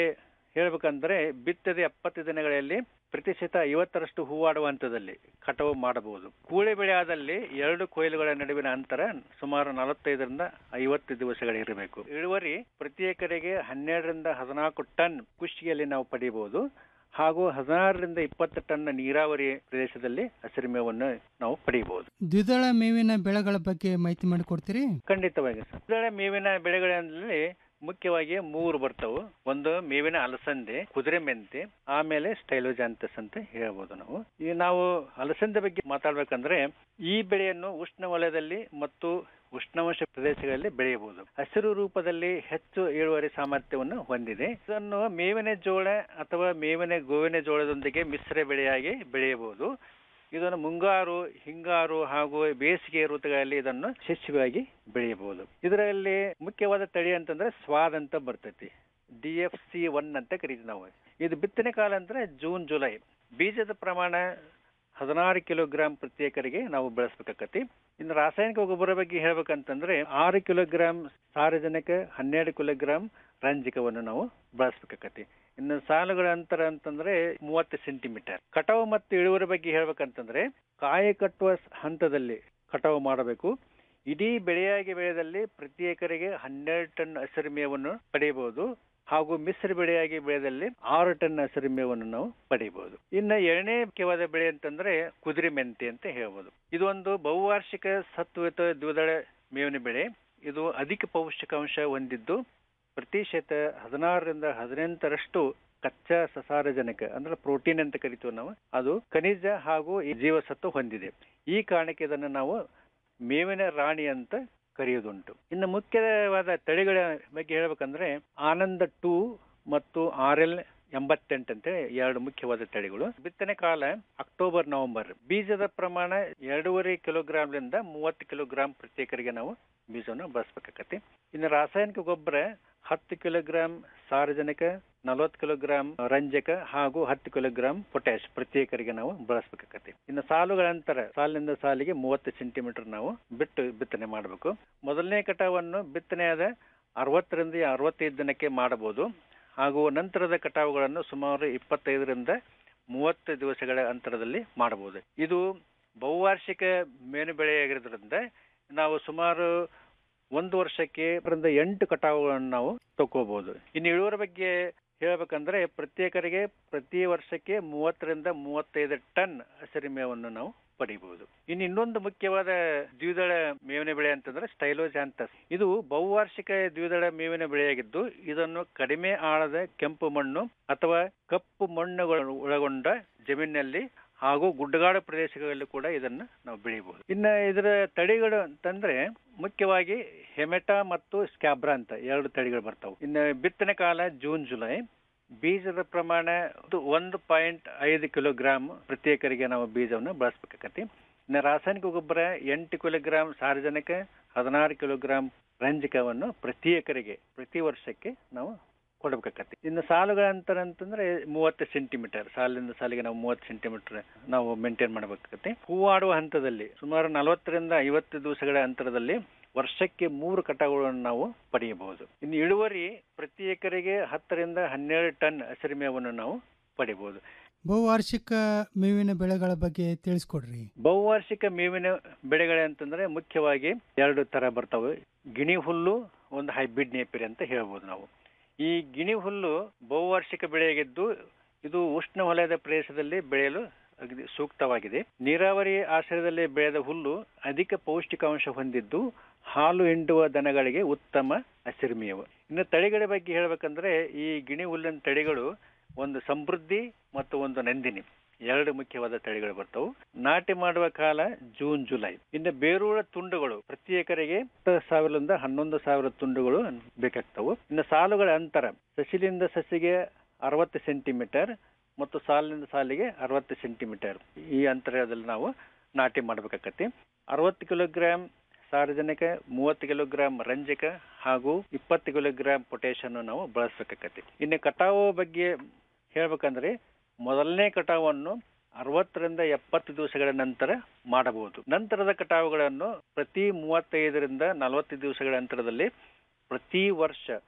ಹೇಳ್ಬೇಕಂದ್ರೆ ಬಿತ್ತದ ಎಪ್ಪತ್ತು ದಿನಗಳಲ್ಲಿ ಪ್ರತಿಶತ ಐವತ್ತರಷ್ಟು ಹೂವಾಡುವ ಹಂತದಲ್ಲಿ ಕಟಾವು ಮಾಡಬಹುದು ಕೂಳೆ ಬೆಳೆ ಆದಲ್ಲಿ ಎರಡು ಕೊಯ್ಲುಗಳ ನಡುವಿನ ಅಂತರ ಸುಮಾರು ನಲವತ್ತೈದರಿಂದ ಐವತ್ತು ದಿವಸಗಳಿರಬೇಕು ಇಳುವರಿ ಪ್ರತಿ ಎಕರೆಗೆ ಹನ್ನೆರಡರಿಂದ ಹದಿನಾಲ್ಕು ಟನ್ ಕುಷ್ಟಿಯಲ್ಲಿ ನಾವು ಪಡೆಯಬಹುದು ಹಾಗೂ ಹದಿನಾರರಿಂದ ಇಪ್ಪತ್ತು ಟನ್ ನೀರಾವರಿ ಪ್ರದೇಶದಲ್ಲಿ ಹಸಿರು ಮೇವನ್ನು ನಾವು ಪಡೆಯಬಹುದು ದ್ವಿದಳ ಮೇವಿನ ಬೆಳೆಗಳ ಬಗ್ಗೆ ಮಾಹಿತಿ ಮಾಡಿಕೊಡ್ತೀರಿ ಖಂಡಿತವಾಗಿ ಸರ್ ದ್ವಿದಳ ಮೇವಿನ ಬೆಳೆಗಳಲ್ಲಿ ಮುಖ್ಯವಾಗಿ ಮೂರು ಬರ್ತವು ಒಂದು ಮೇವಿನ ಅಲಸಂದೆ ಕುದುರೆ ಮೆಂತೆ ಆಮೇಲೆ ಸ್ಟೈಲೋಜಾಂತಸ್ ಅಂತ ಹೇಳ್ಬೋದು ನಾವು ಈ ನಾವು ಅಲಸಂದೆ ಬಗ್ಗೆ ಮಾತಾಡ್ಬೇಕಂದ್ರೆ ಈ ಬೆಳೆಯನ್ನು ಉಷ್ಣವಲಯದಲ್ಲಿ ಮತ್ತು ಉಷ್ಣಾಂಶ ಪ್ರದೇಶಗಳಲ್ಲಿ ಬೆಳೆಯಬಹುದು ಹಸಿರು ರೂಪದಲ್ಲಿ ಹೆಚ್ಚು ಇಳುವರಿ ಸಾಮರ್ಥ್ಯವನ್ನು ಹೊಂದಿದೆ ಇದನ್ನು ಮೇವಿನ ಜೋಳ ಅಥವಾ ಮೇವಿನ ಗೋವಿನ ಜೋಳದೊಂದಿಗೆ ಮಿಶ್ರ ಬೆಳೆಯಾಗಿ ಬೆಳೆಯಬಹುದು ಇದನ್ನು ಮುಂಗಾರು ಹಿಂಗಾರು ಹಾಗೂ ಬೇಸಿಗೆ ಋತುಗಳಲ್ಲಿ ಇದನ್ನು ಸಸ್ಯವಾಗಿ ಬೆಳೆಯಬಹುದು ಇದರಲ್ಲಿ ಮುಖ್ಯವಾದ ತಳಿ ಅಂತಂದ್ರೆ ಸ್ವಾದ್ ಅಂತ ಬರ್ತೈತಿ ಡಿ ಎಫ್ ಸಿ ಒನ್ ಅಂತ ಕರಿತೀವಿ ನಾವು ಇದು ಬಿತ್ತನೆ ಕಾಲ ಅಂದ್ರೆ ಜೂನ್ ಜುಲೈ ಬೀಜದ ಪ್ರಮಾಣ ಹದಿನಾರು ಕಿಲೋಗ್ರಾಂ ಪ್ರತಿ ಎಕರೆಗೆ ನಾವು ಬೆಳೆಸ್ಬೇಕಾಕತಿ ಇನ್ನು ರಾಸಾಯನಿಕ ಗೊಬ್ಬರ ಬಗ್ಗೆ ಹೇಳ್ಬೇಕಂತಂದ್ರೆ ಆರು ಕಿಲೋಗ್ರಾಂ ಸಾರಜನಕ ಹನ್ನೆರಡು ಕಿಲೋಗ್ರಾಂ ರಂಜಕವನ್ನು ನಾವು ಬಳಸ್ಬೇಕಾಕತಿ ಇನ್ನು ಸಾಲುಗಳ ಅಂತರ ಅಂತಂದ್ರೆ ಮೂವತ್ತು ಸೆಂಟಿಮೀಟರ್ ಕಟಾವು ಮತ್ತು ಇಳುವರಿ ಬಗ್ಗೆ ಹೇಳ್ಬೇಕಂತಂದ್ರೆ ಕಾಯಿ ಕಟ್ಟುವ ಹಂತದಲ್ಲಿ ಕಟಾವು ಮಾಡಬೇಕು ಇಡೀ ಬೆಳೆಯಾಗಿ ಬೆಳೆದಲ್ಲಿ ಪ್ರತಿ ಎಕರೆಗೆ ಹನ್ನೆರಡು ಟನ್ ಹಸಿರು ಮೇವನ್ನು ಪಡೆಯಬಹುದು ಹಾಗೂ ಮಿಶ್ರ ಬೆಳೆಯಾಗಿ ಬೆಳೆದಲ್ಲಿ ಆರು ಟನ್ ಹಸಿರು ಮೇವನ್ನು ನಾವು ಪಡೆಯಬಹುದು ಇನ್ನು ಎರಡನೇ ಮುಖ್ಯವಾದ ಬೆಳೆ ಅಂತಂದ್ರೆ ಕುದುರೆ ಮೆಂತೆ ಅಂತ ಹೇಳ್ಬೋದು ಇದು ಒಂದು ಬಹುವಾರ್ಷಿಕ ಸತ್ವಯುತ ದ್ವಿದಳ ಮೇವಿನ ಬೆಳೆ ಇದು ಅಧಿಕ ಪೌಷ್ಟಿಕಾಂಶ ಹೊಂದಿದ್ದು ಪ್ರತಿಶತ ಹದಿನಾರರಿಂದ ಹದಿನೆಂಟರಷ್ಟು ಕಚ್ಚಾ ಸಸಾರಜನಕ ಅಂದ್ರೆ ಪ್ರೋಟೀನ್ ಅಂತ ಕರಿತೀವಿ ನಾವು ಅದು ಖನಿಜ ಹಾಗೂ ಈ ಜೀವಸತ್ವ ಹೊಂದಿದೆ ಈ ಕಾರಣಕ್ಕೆ ಇದನ್ನು ನಾವು ಮೇವಿನ ರಾಣಿ ಅಂತ ಕರೆಯುವುದುಂಟು ಇನ್ನು ಮುಖ್ಯವಾದ ತಳಿಗಳ ಬಗ್ಗೆ ಹೇಳ್ಬೇಕಂದ್ರೆ ಆನಂದ ಟೂ ಮತ್ತು ಆರ್ ಎಲ್ ಎಂಬತ್ತೆಂಟು ಅಂತ ಎರಡು ಮುಖ್ಯವಾದ ತಳಿಗಳು ಬಿತ್ತನೆ ಕಾಲ ಅಕ್ಟೋಬರ್ ನವೆಂಬರ್ ಬೀಜದ ಪ್ರಮಾಣ ಎರಡೂವರೆ ಕಿಲೋಗ್ರಾಂಲಿಂದ ಮೂವತ್ತು ಕಿಲೋಗ್ರಾಂ ಪ್ರತಿ ಎಕರೆಗೆ ನಾವು ಬೀಜವನ್ನು ಬಳಸ್ಬೇಕಾಕತಿ ಇನ್ನು ರಾಸಾಯನಿಕ ಗೊಬ್ಬರ ಹತ್ತು ಕಿಲೋಗ್ರಾಂ ಸಾರಜನಕ ನಲವತ್ತು ಕಿಲೋಗ್ರಾಂ ರಂಜಕ ಹಾಗೂ ಹತ್ತು ಕಿಲೋಗ್ರಾಂ ಪೊಟ್ಯಾಶ್ ಪ್ರತಿ ಎಕರೆಗೆ ನಾವು ಬಳಸಬೇಕಾಗತ್ತೆ ಇನ್ನು ಸಾಲುಗಳ ಅಂತರ ಸಾಲಿನಿಂದ ಸಾಲಿಗೆ ಮೂವತ್ತು ಸೆಂಟಿಮೀಟರ್ ನಾವು ಬಿಟ್ಟು ಬಿತ್ತನೆ ಮಾಡಬೇಕು ಮೊದಲನೇ ಕಟಾವನ್ನು ಬಿತ್ತನೆಯಾದ ಅರವತ್ತರಿಂದ ಅರವತ್ತೈದು ದಿನಕ್ಕೆ ಮಾಡಬಹುದು ಹಾಗೂ ನಂತರದ ಕಟಾವುಗಳನ್ನು ಸುಮಾರು ಇಪ್ಪತ್ತೈದರಿಂದ ಮೂವತ್ತು ದಿವಸಗಳ ಅಂತರದಲ್ಲಿ ಮಾಡಬಹುದು ಇದು ಬಹುವಾರ್ಷಿಕ ಮೇನು ಬೆಳೆಯಾಗಿರೋದ್ರಿಂದ ನಾವು ಸುಮಾರು ಒಂದು ವರ್ಷಕ್ಕೆ ಅದರಿಂದ ಎಂಟು ಕಟಾವುಗಳನ್ನು ನಾವು ತಗೋಬಹುದು ಇನ್ನು ಇಳುವರಿ ಬಗ್ಗೆ ಹೇಳ್ಬೇಕಂದ್ರೆ ಪ್ರತಿ ಎಕರೆಗೆ ಪ್ರತಿ ವರ್ಷಕ್ಕೆ ಮೂವತ್ತರಿಂದ ಮೂವತ್ತೈದು ಟನ್ ಹಸಿರು ಮೇವನ್ನು ನಾವು ಪಡಿಬಹುದು ಇನ್ನು ಇನ್ನೊಂದು ಮುಖ್ಯವಾದ ದ್ವಿದಳ ಮೇವಿನ ಬೆಳೆ ಅಂತಂದ್ರೆ ಸ್ಟೈಲೋಜಾಂತಸ್ ಇದು ಬಹುವಾರ್ಷಿಕ ದ್ವಿದಳ ಮೇವಿನ ಬೆಳೆಯಾಗಿದ್ದು ಇದನ್ನು ಕಡಿಮೆ ಆಳದ ಕೆಂಪು ಮಣ್ಣು ಅಥವಾ ಕಪ್ಪು ಮಣ್ಣುಗಳು ಒಳಗೊಂಡ ಜಮೀನಿನಲ್ಲಿ ಹಾಗೂ ಗುಡ್ಡಗಾಡು ಪ್ರದೇಶಗಳಲ್ಲಿ ಕೂಡ ಇದನ್ನ ನಾವು ಬೆಳೆಯಬಹುದು ಇನ್ನ ಇದರ ತಳಿಗಳು ಅಂತಂದ್ರೆ ಮುಖ್ಯವಾಗಿ ಹೆಮೆಟಾ ಮತ್ತು ಸ್ಕ್ಯಾಬ್ರಾ ಅಂತ ಎರಡು ತಳಿಗಳು ಬರ್ತಾವೆ ಇನ್ನು ಬಿತ್ತನೆ ಕಾಲ ಜೂನ್ ಜುಲೈ ಬೀಜದ ಪ್ರಮಾಣ ಒಂದು ಪಾಯಿಂಟ್ ಐದು ಕಿಲೋಗ್ರಾಮ್ ಪ್ರತಿ ಎಕರೆಗೆ ನಾವು ಬೀಜವನ್ನು ಬಳಸಬೇಕಾಗತ್ತೆ ಇನ್ನು ರಾಸಾಯನಿಕ ಗೊಬ್ಬರ ಎಂಟು ಕಿಲೋಗ್ರಾಂ ಸಾರಜನಕ ಹದಿನಾರು ಕಿಲೋಗ್ರಾಂ ರಂಜಕವನ್ನು ಪ್ರತಿ ಎಕರೆಗೆ ಪ್ರತಿ ವರ್ಷಕ್ಕೆ ನಾವು ಕೊಡಬೇಕಾಗತ್ತೆ ಇನ್ನು ಸಾಲುಗಳ ಅಂತರ ಅಂತಂದ್ರೆ ಮೂವತ್ತು ಸೆಂಟಿಮೀಟರ್ ಸಾಲಿನಿಂದ ಸಾಲಿಗೆ ನಾವು ಮೂವತ್ತು ಸೆಂಟಿಮೀಟರ್ ನಾವು ಮೇಂಟೈನ್ ಮಾಡಬೇಕಾಗತ್ತೆ ಹೂವಾಡುವ ಹಂತದಲ್ಲಿ ಸುಮಾರು ನಲವತ್ತರಿಂದ ಐವತ್ತು ದಿವಸಗಳ ಅಂತರದಲ್ಲಿ ವರ್ಷಕ್ಕೆ ಮೂರು ಕಟಾವುಗಳನ್ನು ನಾವು ಪಡೆಯಬಹುದು ಇನ್ನು ಇಳುವರಿ ಪ್ರತಿ ಎಕರೆಗೆ ಹತ್ತರಿಂದ ಹನ್ನೆರಡು ಟನ್ ಹಸಿರು ಮೇವನ್ನು ನಾವು ಪಡೆಯಬಹುದು ಬಹುವಾರ್ಷಿಕ ಮೇವಿನ ಬೆಳೆಗಳ ಬಗ್ಗೆ ತಿಳಿಸ್ಕೊಡ್ರಿ ಬಹುವಾರ್ಷಿಕ ಮೇವಿನ ಬೆಳೆಗಳೇ ಅಂತಂದ್ರೆ ಮುಖ್ಯವಾಗಿ ಎರಡು ತರ ಬರ್ತವೆ ಗಿಣಿ ಹುಲ್ಲು ಒಂದು ಹೈಬ್ರಿಡ್ ನೇಪಿರಿ ಅಂತ ಹೇಳ್ಬೋದು ನಾವು ಈ ಗಿಣಿ ಹುಲ್ಲು ಬಹುವಾರ್ಷಿಕ ಬೆಳೆಯಾಗಿದ್ದು ಇದು ಉಷ್ಣ ವಲಯದ ಪ್ರದೇಶದಲ್ಲಿ ಬೆಳೆಯಲು ಅಗದಿ ಸೂಕ್ತವಾಗಿದೆ ನೀರಾವರಿ ಆಶ್ರಯದಲ್ಲಿ ಬೆಳೆದ ಹುಲ್ಲು ಅಧಿಕ ಪೌಷ್ಟಿಕಾಂಶ ಹೊಂದಿದ್ದು ಹಾಲು ಹಿಂಡುವ ದನಗಳಿಗೆ ಉತ್ತಮ ಹಸಿರು ಮೇವು ಇನ್ನು ತಳಿಗಳ ಬಗ್ಗೆ ಹೇಳ್ಬೇಕಂದ್ರೆ ಈ ಗಿಣಿ ಹುಲ್ಲಿನ ತಳಿಗಳು ಒಂದು ಸಮೃದ್ಧಿ ಮತ್ತು ಒಂದು ನಂದಿನಿ ಎರಡು ಮುಖ್ಯವಾದ ತಳಿಗಳು ಬರ್ತವು ನಾಟಿ ಮಾಡುವ ಕಾಲ ಜೂನ್ ಜುಲೈ ಇನ್ನು ಬೇರೂಳ ತುಂಡುಗಳು ಪ್ರತಿ ಎಕರೆಗೆ ಹತ್ತು ಸಾವಿರದಿಂದ ಹನ್ನೊಂದು ಸಾವಿರ ತುಂಡುಗಳು ಬೇಕಾಗ್ತವು ಇನ್ನು ಸಾಲುಗಳ ಅಂತರ ಸಸಿಲಿಂದ ಸಸಿಗೆ ಅರವತ್ತು ಸೆಂಟಿಮೀಟರ್ ಮತ್ತು ಸಾಲಿನಿಂದ ಸಾಲಿಗೆ ಅರವತ್ತು ಸೆಂಟಿಮೀಟರ್ ಈ ಅಂತರದಲ್ಲಿ ನಾವು ನಾಟಿ ಮಾಡಬೇಕಾಗತ್ತೆ ಅರವತ್ತು ಕಿಲೋಗ್ರಾಂ ಸಾರಜನಕ ಮೂವತ್ತು ಕಿಲೋಗ್ರಾಂ ರಂಜಕ ಹಾಗೂ ಇಪ್ಪತ್ತು ಕಿಲೋಗ್ರಾಂ ಪೊಟ್ಯಾಷ್ ನಾವು ಬಳಸಬೇಕಾಗತ್ತೆ ಇನ್ನು ಕಟಾವು ಬಗ್ಗೆ ಹೇಳ್ಬೇಕಂದ್ರೆ ಮೊದಲನೇ ಕಟಾವನ್ನು ಅರವತ್ತರಿಂದ ಎಪ್ಪತ್ತು ದಿವಸಗಳ ನಂತರ ಮಾಡಬಹುದು ನಂತರದ ಕಟಾವುಗಳನ್ನು ಪ್ರತಿ ಮೂವತ್ತೈದರಿಂದ ನಲವತ್ತು ದಿವಸಗಳ ಅಂತರದಲ್ಲಿ ಪ್ರತಿ ವರ್ಷ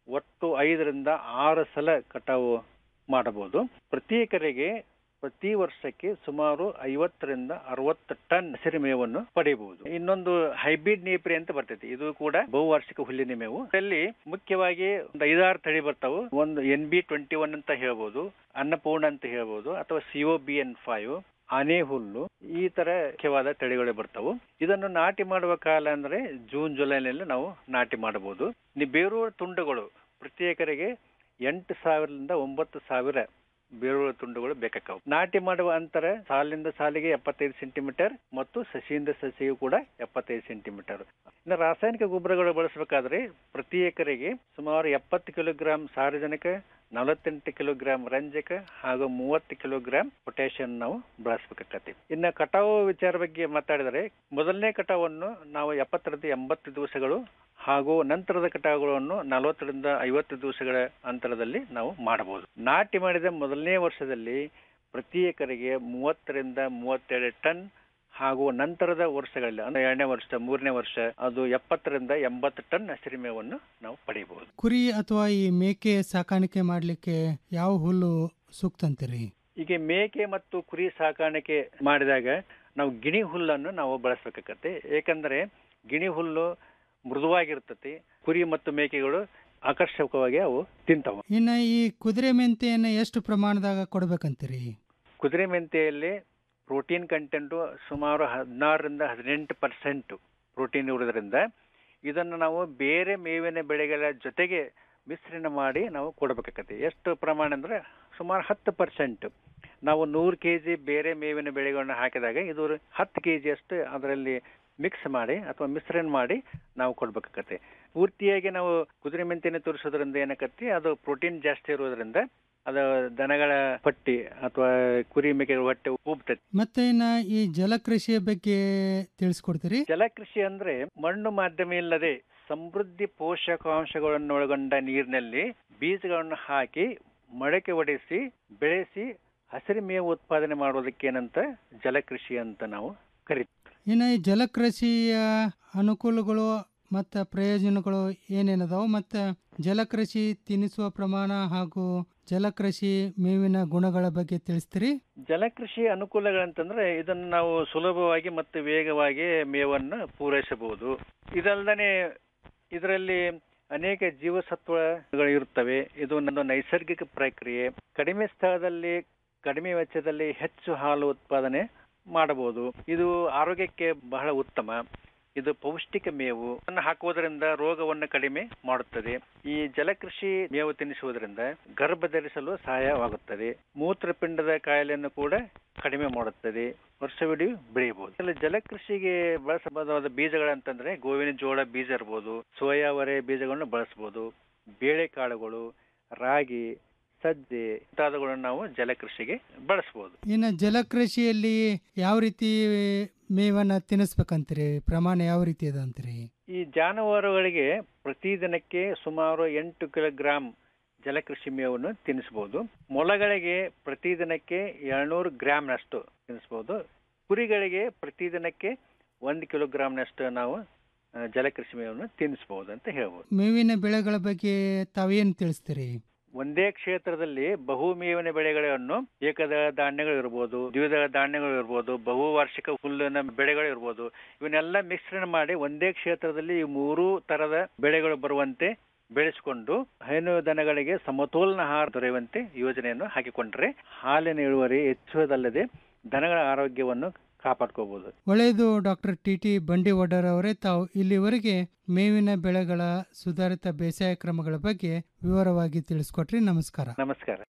ಒಟ್ಟು ಐದರಿಂದ ಆರು ಸಲ ಕಟಾವು ಮಾಡಬಹುದು ಪ್ರತಿ ಎಕರೆಗೆ ಪ್ರತಿ ವರ್ಷಕ್ಕೆ ಸುಮಾರು ಐವತ್ತರಿಂದ ಅರವತ್ತು ಟನ್ ಹಸಿರು ಮೇವನ್ನು ಪಡೆಯಬಹುದು ಇನ್ನೊಂದು ಹೈಬ್ರಿಡ್ ನೇಪ್ರಿ ಅಂತ ಬರ್ತೈತಿ ಇದು ಕೂಡ ಬಹುವಾರ್ಷಿಕ ಹುಲ್ಲಿನ ಮೇವು ಇದರಲ್ಲಿ ಮುಖ್ಯವಾಗಿ ಒಂದು ಐದಾರು ತಳಿ ಬರ್ತಾವು ಒಂದು ಎನ್ ಬಿ ಟ್ವೆಂಟಿ ಒನ್ ಅಂತ ಹೇಳ್ಬೋದು ಅನ್ನಪೂರ್ಣ ಅಂತ ಹೇಳ್ಬೋದು ಅಥವಾ ಸಿಒ ಬಿ ಎನ್ ಫೈವ್ ಆನೆ ಹುಲ್ಲು ಈ ತರ ಮುಖ್ಯವಾದ ತಳಿಗಳು ಬರ್ತಾವು ಇದನ್ನು ನಾಟಿ ಮಾಡುವ ಕಾಲ ಅಂದ್ರೆ ಜೂನ್ ಜುಲೈನಲ್ಲಿ ನಾವು ನಾಟಿ ಮಾಡಬಹುದು ಇನ್ನು ಬೇರೂರ ತುಂಡುಗಳು ಪ್ರತಿ ಎಕರೆಗೆ ಎಂಟು ಸಾವಿರದಿಂದ ಒಂಬತ್ತು ಸಾವಿರ ಬೇರುಗಳ ತುಂಡುಗಳು ಬೇಕಾಗ್ತವೆ ನಾಟಿ ಮಾಡುವ ಅಂತರ ಸಾಲಿನಿಂದ ಸಾಲಿಗೆ ಎಪ್ಪತ್ತೈದು ಸೆಂಟಿಮೀಟರ್ ಮತ್ತು ಸಸಿಯಿಂದ ಸಸಿಗೂ ಕೂಡ ಎಪ್ಪತ್ತೈದು ಸೆಂಟಿಮೀಟರ್ ಇನ್ನು ರಾಸಾಯನಿಕ ಗೊಬ್ಬರಗಳು ಬಳಸಬೇಕಾದ್ರೆ ಪ್ರತಿ ಎಕರೆಗೆ ಸುಮಾರು ಎಪ್ಪತ್ತು ಕಿಲೋಗ್ರಾಂ ಸಾರಜನಕ ನಲವತ್ತೆಂಟು ಕಿಲೋಗ್ರಾಂ ರಂಜಕ ಹಾಗೂ ಮೂವತ್ತು ಕಿಲೋಗ್ರಾಂ ಪೊಟ್ಯಾಷಿಯಂ ನಾವು ಬಳಸಬೇಕಾಗತ್ತೆ ಇನ್ನು ಕಟಾವು ವಿಚಾರ ಬಗ್ಗೆ ಮಾತಾಡಿದರೆ ಮೊದಲನೇ ಕಟಾವನ್ನು ನಾವು ಎಪ್ಪತ್ತರಿಂದ ಎಂಬತ್ತು ದಿವಸಗಳು ಹಾಗೂ ನಂತರದ ಕಟಾವುಗಳನ್ನು ನಲವತ್ತರಿಂದ ಐವತ್ತು ದಿವಸಗಳ ಅಂತರದಲ್ಲಿ ನಾವು ಮಾಡಬಹುದು ನಾಟಿ ಮಾಡಿದ ಮೊದಲನೇ ವರ್ಷದಲ್ಲಿ ಪ್ರತಿ ಎಕರೆಗೆ ಮೂವತ್ತರಿಂದ ಮೂವತ್ತೆರಡು ಟನ್ ಹಾಗೂ ನಂತರದ ವರ್ಷಗಳಲ್ಲಿ ಅಂದ್ರೆ ಎರಡನೇ ವರ್ಷ ಮೂರನೇ ವರ್ಷ ಅದು ಎಪ್ಪತ್ತರಿಂದ ಎಂಬತ್ತು ಟನ್ ಹಸಿರು ಮೇವನ್ನು ನಾವು ಪಡೆಯಬಹುದು ಕುರಿ ಅಥವಾ ಈ ಮೇಕೆ ಸಾಕಾಣಿಕೆ ಮಾಡಲಿಕ್ಕೆ ಯಾವ ಹುಲ್ಲು ಸೂಕ್ತ ಅಂತೀರಿ ಈಗ ಮೇಕೆ ಮತ್ತು ಕುರಿ ಸಾಕಾಣಿಕೆ ಮಾಡಿದಾಗ ನಾವು ಗಿಣಿ ಹುಲ್ಲನ್ನು ನಾವು ಬಳಸಬೇಕಾಗತ್ತೆ ಏಕೆಂದರೆ ಗಿಣಿ ಹುಲ್ಲು ಮೃದುವಾಗಿರ್ತತಿ ಕುರಿ ಮತ್ತು ಮೇಕೆಗಳು ಆಕರ್ಷಕವಾಗಿ ಅವು ತಿಂತಾವ ಇನ್ನು ಈ ಕುದುರೆ ಮೆಂತೆಯನ್ನು ಎಷ್ಟು ಪ್ರಮಾಣದಾಗ ಕೊಡ್ಬೇಕಂತೀರಿ ಕುದುರೆ ಮೆಂತೆಯಲ್ಲಿ ಪ್ರೋಟೀನ್ ಕಂಟೆಂಟು ಸುಮಾರು ಹದಿನಾರರಿಂದ ಹದಿನೆಂಟು ಪರ್ಸೆಂಟ್ ಪ್ರೋಟೀನ್ ಇರುವುದರಿಂದ ಇದನ್ನು ನಾವು ಬೇರೆ ಮೇವಿನ ಬೆಳೆಗಳ ಜೊತೆಗೆ ಮಿಶ್ರಣ ಮಾಡಿ ನಾವು ಕೊಡಬೇಕಾಗತ್ತೆ ಎಷ್ಟು ಪ್ರಮಾಣ ಅಂದ್ರೆ ಸುಮಾರು ಹತ್ತು ಪರ್ಸೆಂಟ್ ನಾವು ನೂರು ಕೆ ಜಿ ಬೇರೆ ಮೇವಿನ ಬೆಳೆಗಳನ್ನ ಹಾಕಿದಾಗ ಇದು ಹತ್ತು ಕೆ ಜಿ ಅಷ್ಟು ಅದರಲ್ಲಿ ಮಿಕ್ಸ್ ಮಾಡಿ ಅಥವಾ ಮಿಶ್ರಣ ಮಾಡಿ ನಾವು ಕೊಡ್ಬೇಕಾಗತ್ತೆ ಪೂರ್ತಿಯಾಗಿ ನಾವು ಕುದುರೆ ಮೆಂತೆನೆ ತೋರಿಸೋದ್ರಿಂದ ಏನಕ್ಕತ್ತಿ ಅದು ಪ್ರೋಟೀನ್ ಜಾಸ್ತಿ ಇರೋದ್ರಿಂದ ಅದು ದನಗಳ ಪಟ್ಟಿ ಅಥವಾ ಕುರಿ ಮೇಕೆಗಳ ಹೊಟ್ಟೆ ಉಬ್ತೈತಿ ಮತ್ತೆ ಇನ್ನ ಈ ಜಲಕೃಷಿಯ ಬಗ್ಗೆ ತಿಳಿಸ್ಕೊಡ್ತೀರಿ ಜಲಕೃಷಿ ಅಂದ್ರೆ ಮಣ್ಣು ಮಾಧ್ಯಮ ಇಲ್ಲದೆ ಸಮೃದ್ಧಿ ಪೋಷಕಾಂಶಗಳನ್ನು ಒಳಗೊಂಡ ನೀರಿನಲ್ಲಿ ಬೀಜಗಳನ್ನು ಹಾಕಿ ಮೊಳಕೆ ಒಡೆಸಿ ಬೆಳೆಸಿ ಹಸಿರು ಮೇವು ಉತ್ಪಾದನೆ ಮಾಡೋದಕ್ಕೆ ಏನಂತ ಜಲಕೃಷಿ ಅಂತ ನಾವು ಕರಿತೀವಿ ಇನ್ನು ಈ ಜಲಕೃಷಿಯ ಅನುಕೂಲಗಳು ಮತ್ತು ಪ್ರಯೋಜನಗಳು ಏನೇನದಾವು ಮತ್ತು ಜಲಕೃಷಿ ತಿನ್ನಿಸುವ ಪ್ರಮಾಣ ಹಾಗೂ ಜಲಕೃಷಿ ಮೇವಿನ ಗುಣಗಳ ಬಗ್ಗೆ ತಿಳಿಸ್ತೀರಿ ಜಲಕೃಷಿ ಅನುಕೂಲಗಳಂತಂದ್ರೆ ಇದನ್ನು ನಾವು ಸುಲಭವಾಗಿ ಮತ್ತು ವೇಗವಾಗಿ ಮೇವನ್ನು ಪೂರೈಸಬಹುದು ಇದಲ್ಲದೆ ಇದರಲ್ಲಿ ಅನೇಕ ಜೀವಸತ್ವಗಳು ಇರುತ್ತವೆ ಇದು ಒಂದು ನೈಸರ್ಗಿಕ ಪ್ರಕ್ರಿಯೆ ಕಡಿಮೆ ಸ್ಥಳದಲ್ಲಿ ಕಡಿಮೆ ವೆಚ್ಚದಲ್ಲಿ ಹೆಚ್ಚು ಹಾಲು ಉತ್ಪಾದನೆ ಮಾಡಬಹುದು ಇದು ಆರೋಗ್ಯಕ್ಕೆ ಬಹಳ ಉತ್ತಮ ಇದು ಪೌಷ್ಟಿಕ ಮೇವು ಅನ್ನು ಹಾಕುವುದರಿಂದ ರೋಗವನ್ನು ಕಡಿಮೆ ಮಾಡುತ್ತದೆ ಈ ಜಲಕೃಷಿ ಮೇವು ತಿನ್ನಿಸುವುದರಿಂದ ಗರ್ಭ ಧರಿಸಲು ಸಹಾಯವಾಗುತ್ತದೆ ಮೂತ್ರಪಿಂಡದ ಕಾಯಿಲೆಯನ್ನು ಕೂಡ ಕಡಿಮೆ ಮಾಡುತ್ತದೆ ವರ್ಷವಿಡೀ ಬೆಳೆಯಬಹುದು ಇಲ್ಲಿ ಜಲಕೃಷಿಗೆ ಬಳಸಬಹುದಾದ ಬೀಜಗಳಂತಂದ್ರೆ ಗೋವಿನ ಜೋಳ ಬೀಜ ಇರ್ಬೋದು ಸೋಯಾವರೆ ಬೀಜಗಳನ್ನು ಬಳಸಬಹುದು ಬೇಳೆಕಾಳುಗಳು ರಾಗಿ ಸಜ್ಜೆ ಮುಂತಾದವುಗಳನ್ನು ನಾವು ಜಲಕೃಷಿಗೆ ಬಳಸಬಹುದು ಇನ್ನು ಜಲಕೃಷಿಯಲ್ಲಿ ಯಾವ ರೀತಿ ಮೇವನ್ನು ತಿನ್ನಿಸ್ಬೇಕಂತೀರಿ ಪ್ರಮಾಣ ಯಾವ ರೀತಿ ಅದ ಅಂತೀರಿ ಈ ಜಾನುವಾರುಗಳಿಗೆ ಪ್ರತಿದಿನಕ್ಕೆ ಸುಮಾರು ಎಂಟು ಕಿಲೋಗ್ರಾಂ ಜಲಕೃಷಿ ಮೇವನ್ನು ತಿನ್ನಿಸಬಹುದು ಮೊಲಗಳಿಗೆ ಪ್ರತಿದಿನಕ್ಕೆ ಏಳ್ನೂರು ಗ್ರಾಮ್ನಷ್ಟು ತಿನ್ನಿಸಬಹುದು ಕುರಿಗಳಿಗೆ ಪ್ರತಿದಿನಕ್ಕೆ ಒಂದು ಕಿಲೋಗ್ರಾಮ್ನಷ್ಟು ನಾವು ಆ, ಜಲಕೃಷಿ ಮೇವನ್ನು ತಿನ್ನಿಸಬಹುದು ಅಂತ ಹೇಳ್ಬೋದು ಮೇವಿನ ಬೆಳೆಗಳ ಬಗ್ಗೆ ತಾವೇನು ತಿಳಿಸ್ತೀರಿ ಒಂದೇ ಕ್ಷೇತ್ರದಲ್ಲಿ ಬಹು ಮೇವಿನ ಬೆಳೆಗಳನ್ನು ಏಕದಳ ಧಾನ್ಯಗಳು ಇರ್ಬೋದು ದ್ವಿದಳ ಧಾನ್ಯಗಳು ಇರ್ಬೋದು ಬಹುವಾರ್ಷಿಕ ಹುಲ್ಲಿನ ಬೆಳೆಗಳು ಇರ್ಬೋದು ಇವನ್ನೆಲ್ಲ ಮಿಶ್ರಣ ಮಾಡಿ ಒಂದೇ ಕ್ಷೇತ್ರದಲ್ಲಿ ಈ ಮೂರೂ ತರದ ಬೆಳೆಗಳು ಬರುವಂತೆ ಬೆಳೆಸಿಕೊಂಡು ಹೈನು ದನಗಳಿಗೆ ಸಮತೋಲನ ಆಹಾರ ದೊರೆಯುವಂತೆ ಯೋಜನೆಯನ್ನು ಹಾಕಿಕೊಂಡ್ರೆ ಹಾಲಿನ ಇಳುವರಿ ಹೆಚ್ಚುವುದಲ್ಲದೆ ದನಗಳ ಆರೋಗ್ಯವನ್ನು ಕಾಪಾಡ್ಕೋಬಹುದು ಒಳ್ಳೆಯದು ಡಾಕ್ಟರ್ ಟಿ ಟಿ ಬಂಡಿವಡ್ಡರ್ ಅವರೇ ತಾವು ಇಲ್ಲಿವರೆಗೆ ಮೇವಿನ ಬೆಳೆಗಳ ಸುಧಾರಿತ ಬೇಸಾಯ ಕ್ರಮಗಳ ಬಗ್ಗೆ ವಿವರವಾಗಿ ತಿಳಿಸ್ಕೊಟ್ರಿ ನಮಸ್ಕಾರ ನಮಸ್ಕಾರ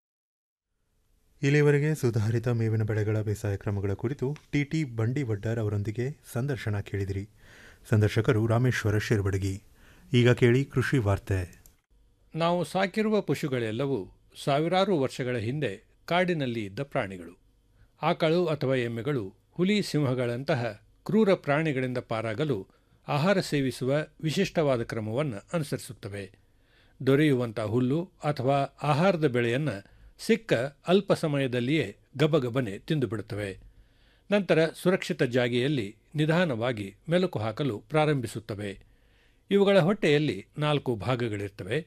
ಇಲ್ಲಿವರೆಗೆ ಸುಧಾರಿತ ಮೇವಿನ ಬೆಳೆಗಳ ಬೇಸಾಯ ಕ್ರಮಗಳ ಕುರಿತು ಟಿಟಿ ಬಂಡಿ ವಡ್ಡರ್ ಅವರೊಂದಿಗೆ ಸಂದರ್ಶನ ಕೇಳಿದಿರಿ ಸಂದರ್ಶಕರು ರಾಮೇಶ್ವರ ಶಿರ್ಬಡಗಿ ಈಗ ಕೇಳಿ ಕೃಷಿ ವಾರ್ತೆ ನಾವು ಸಾಕಿರುವ ಪಶುಗಳೆಲ್ಲವೂ ಸಾವಿರಾರು ವರ್ಷಗಳ ಹಿಂದೆ ಕಾಡಿನಲ್ಲಿ ಇದ್ದ ಪ್ರಾಣಿಗಳು ಆಕಳು ಅಥವಾ ಎಮ್ಮೆಗಳು ಹುಲಿ ಸಿಂಹಗಳಂತಹ ಕ್ರೂರ ಪ್ರಾಣಿಗಳಿಂದ ಪಾರಾಗಲು ಆಹಾರ ಸೇವಿಸುವ ವಿಶಿಷ್ಟವಾದ ಕ್ರಮವನ್ನು ಅನುಸರಿಸುತ್ತವೆ ದೊರೆಯುವಂಥ ಹುಲ್ಲು ಅಥವಾ ಆಹಾರದ ಬೆಳೆಯನ್ನು ಸಿಕ್ಕ ಅಲ್ಪ ಸಮಯದಲ್ಲಿಯೇ ಗಬಗಬನೆ ತಿಂದುಬಿಡುತ್ತವೆ ನಂತರ ಸುರಕ್ಷಿತ ಜಾಗೆಯಲ್ಲಿ ನಿಧಾನವಾಗಿ ಮೆಲುಕು ಹಾಕಲು ಪ್ರಾರಂಭಿಸುತ್ತವೆ ಇವುಗಳ ಹೊಟ್ಟೆಯಲ್ಲಿ ನಾಲ್ಕು ಭಾಗಗಳಿರ್ತವೆ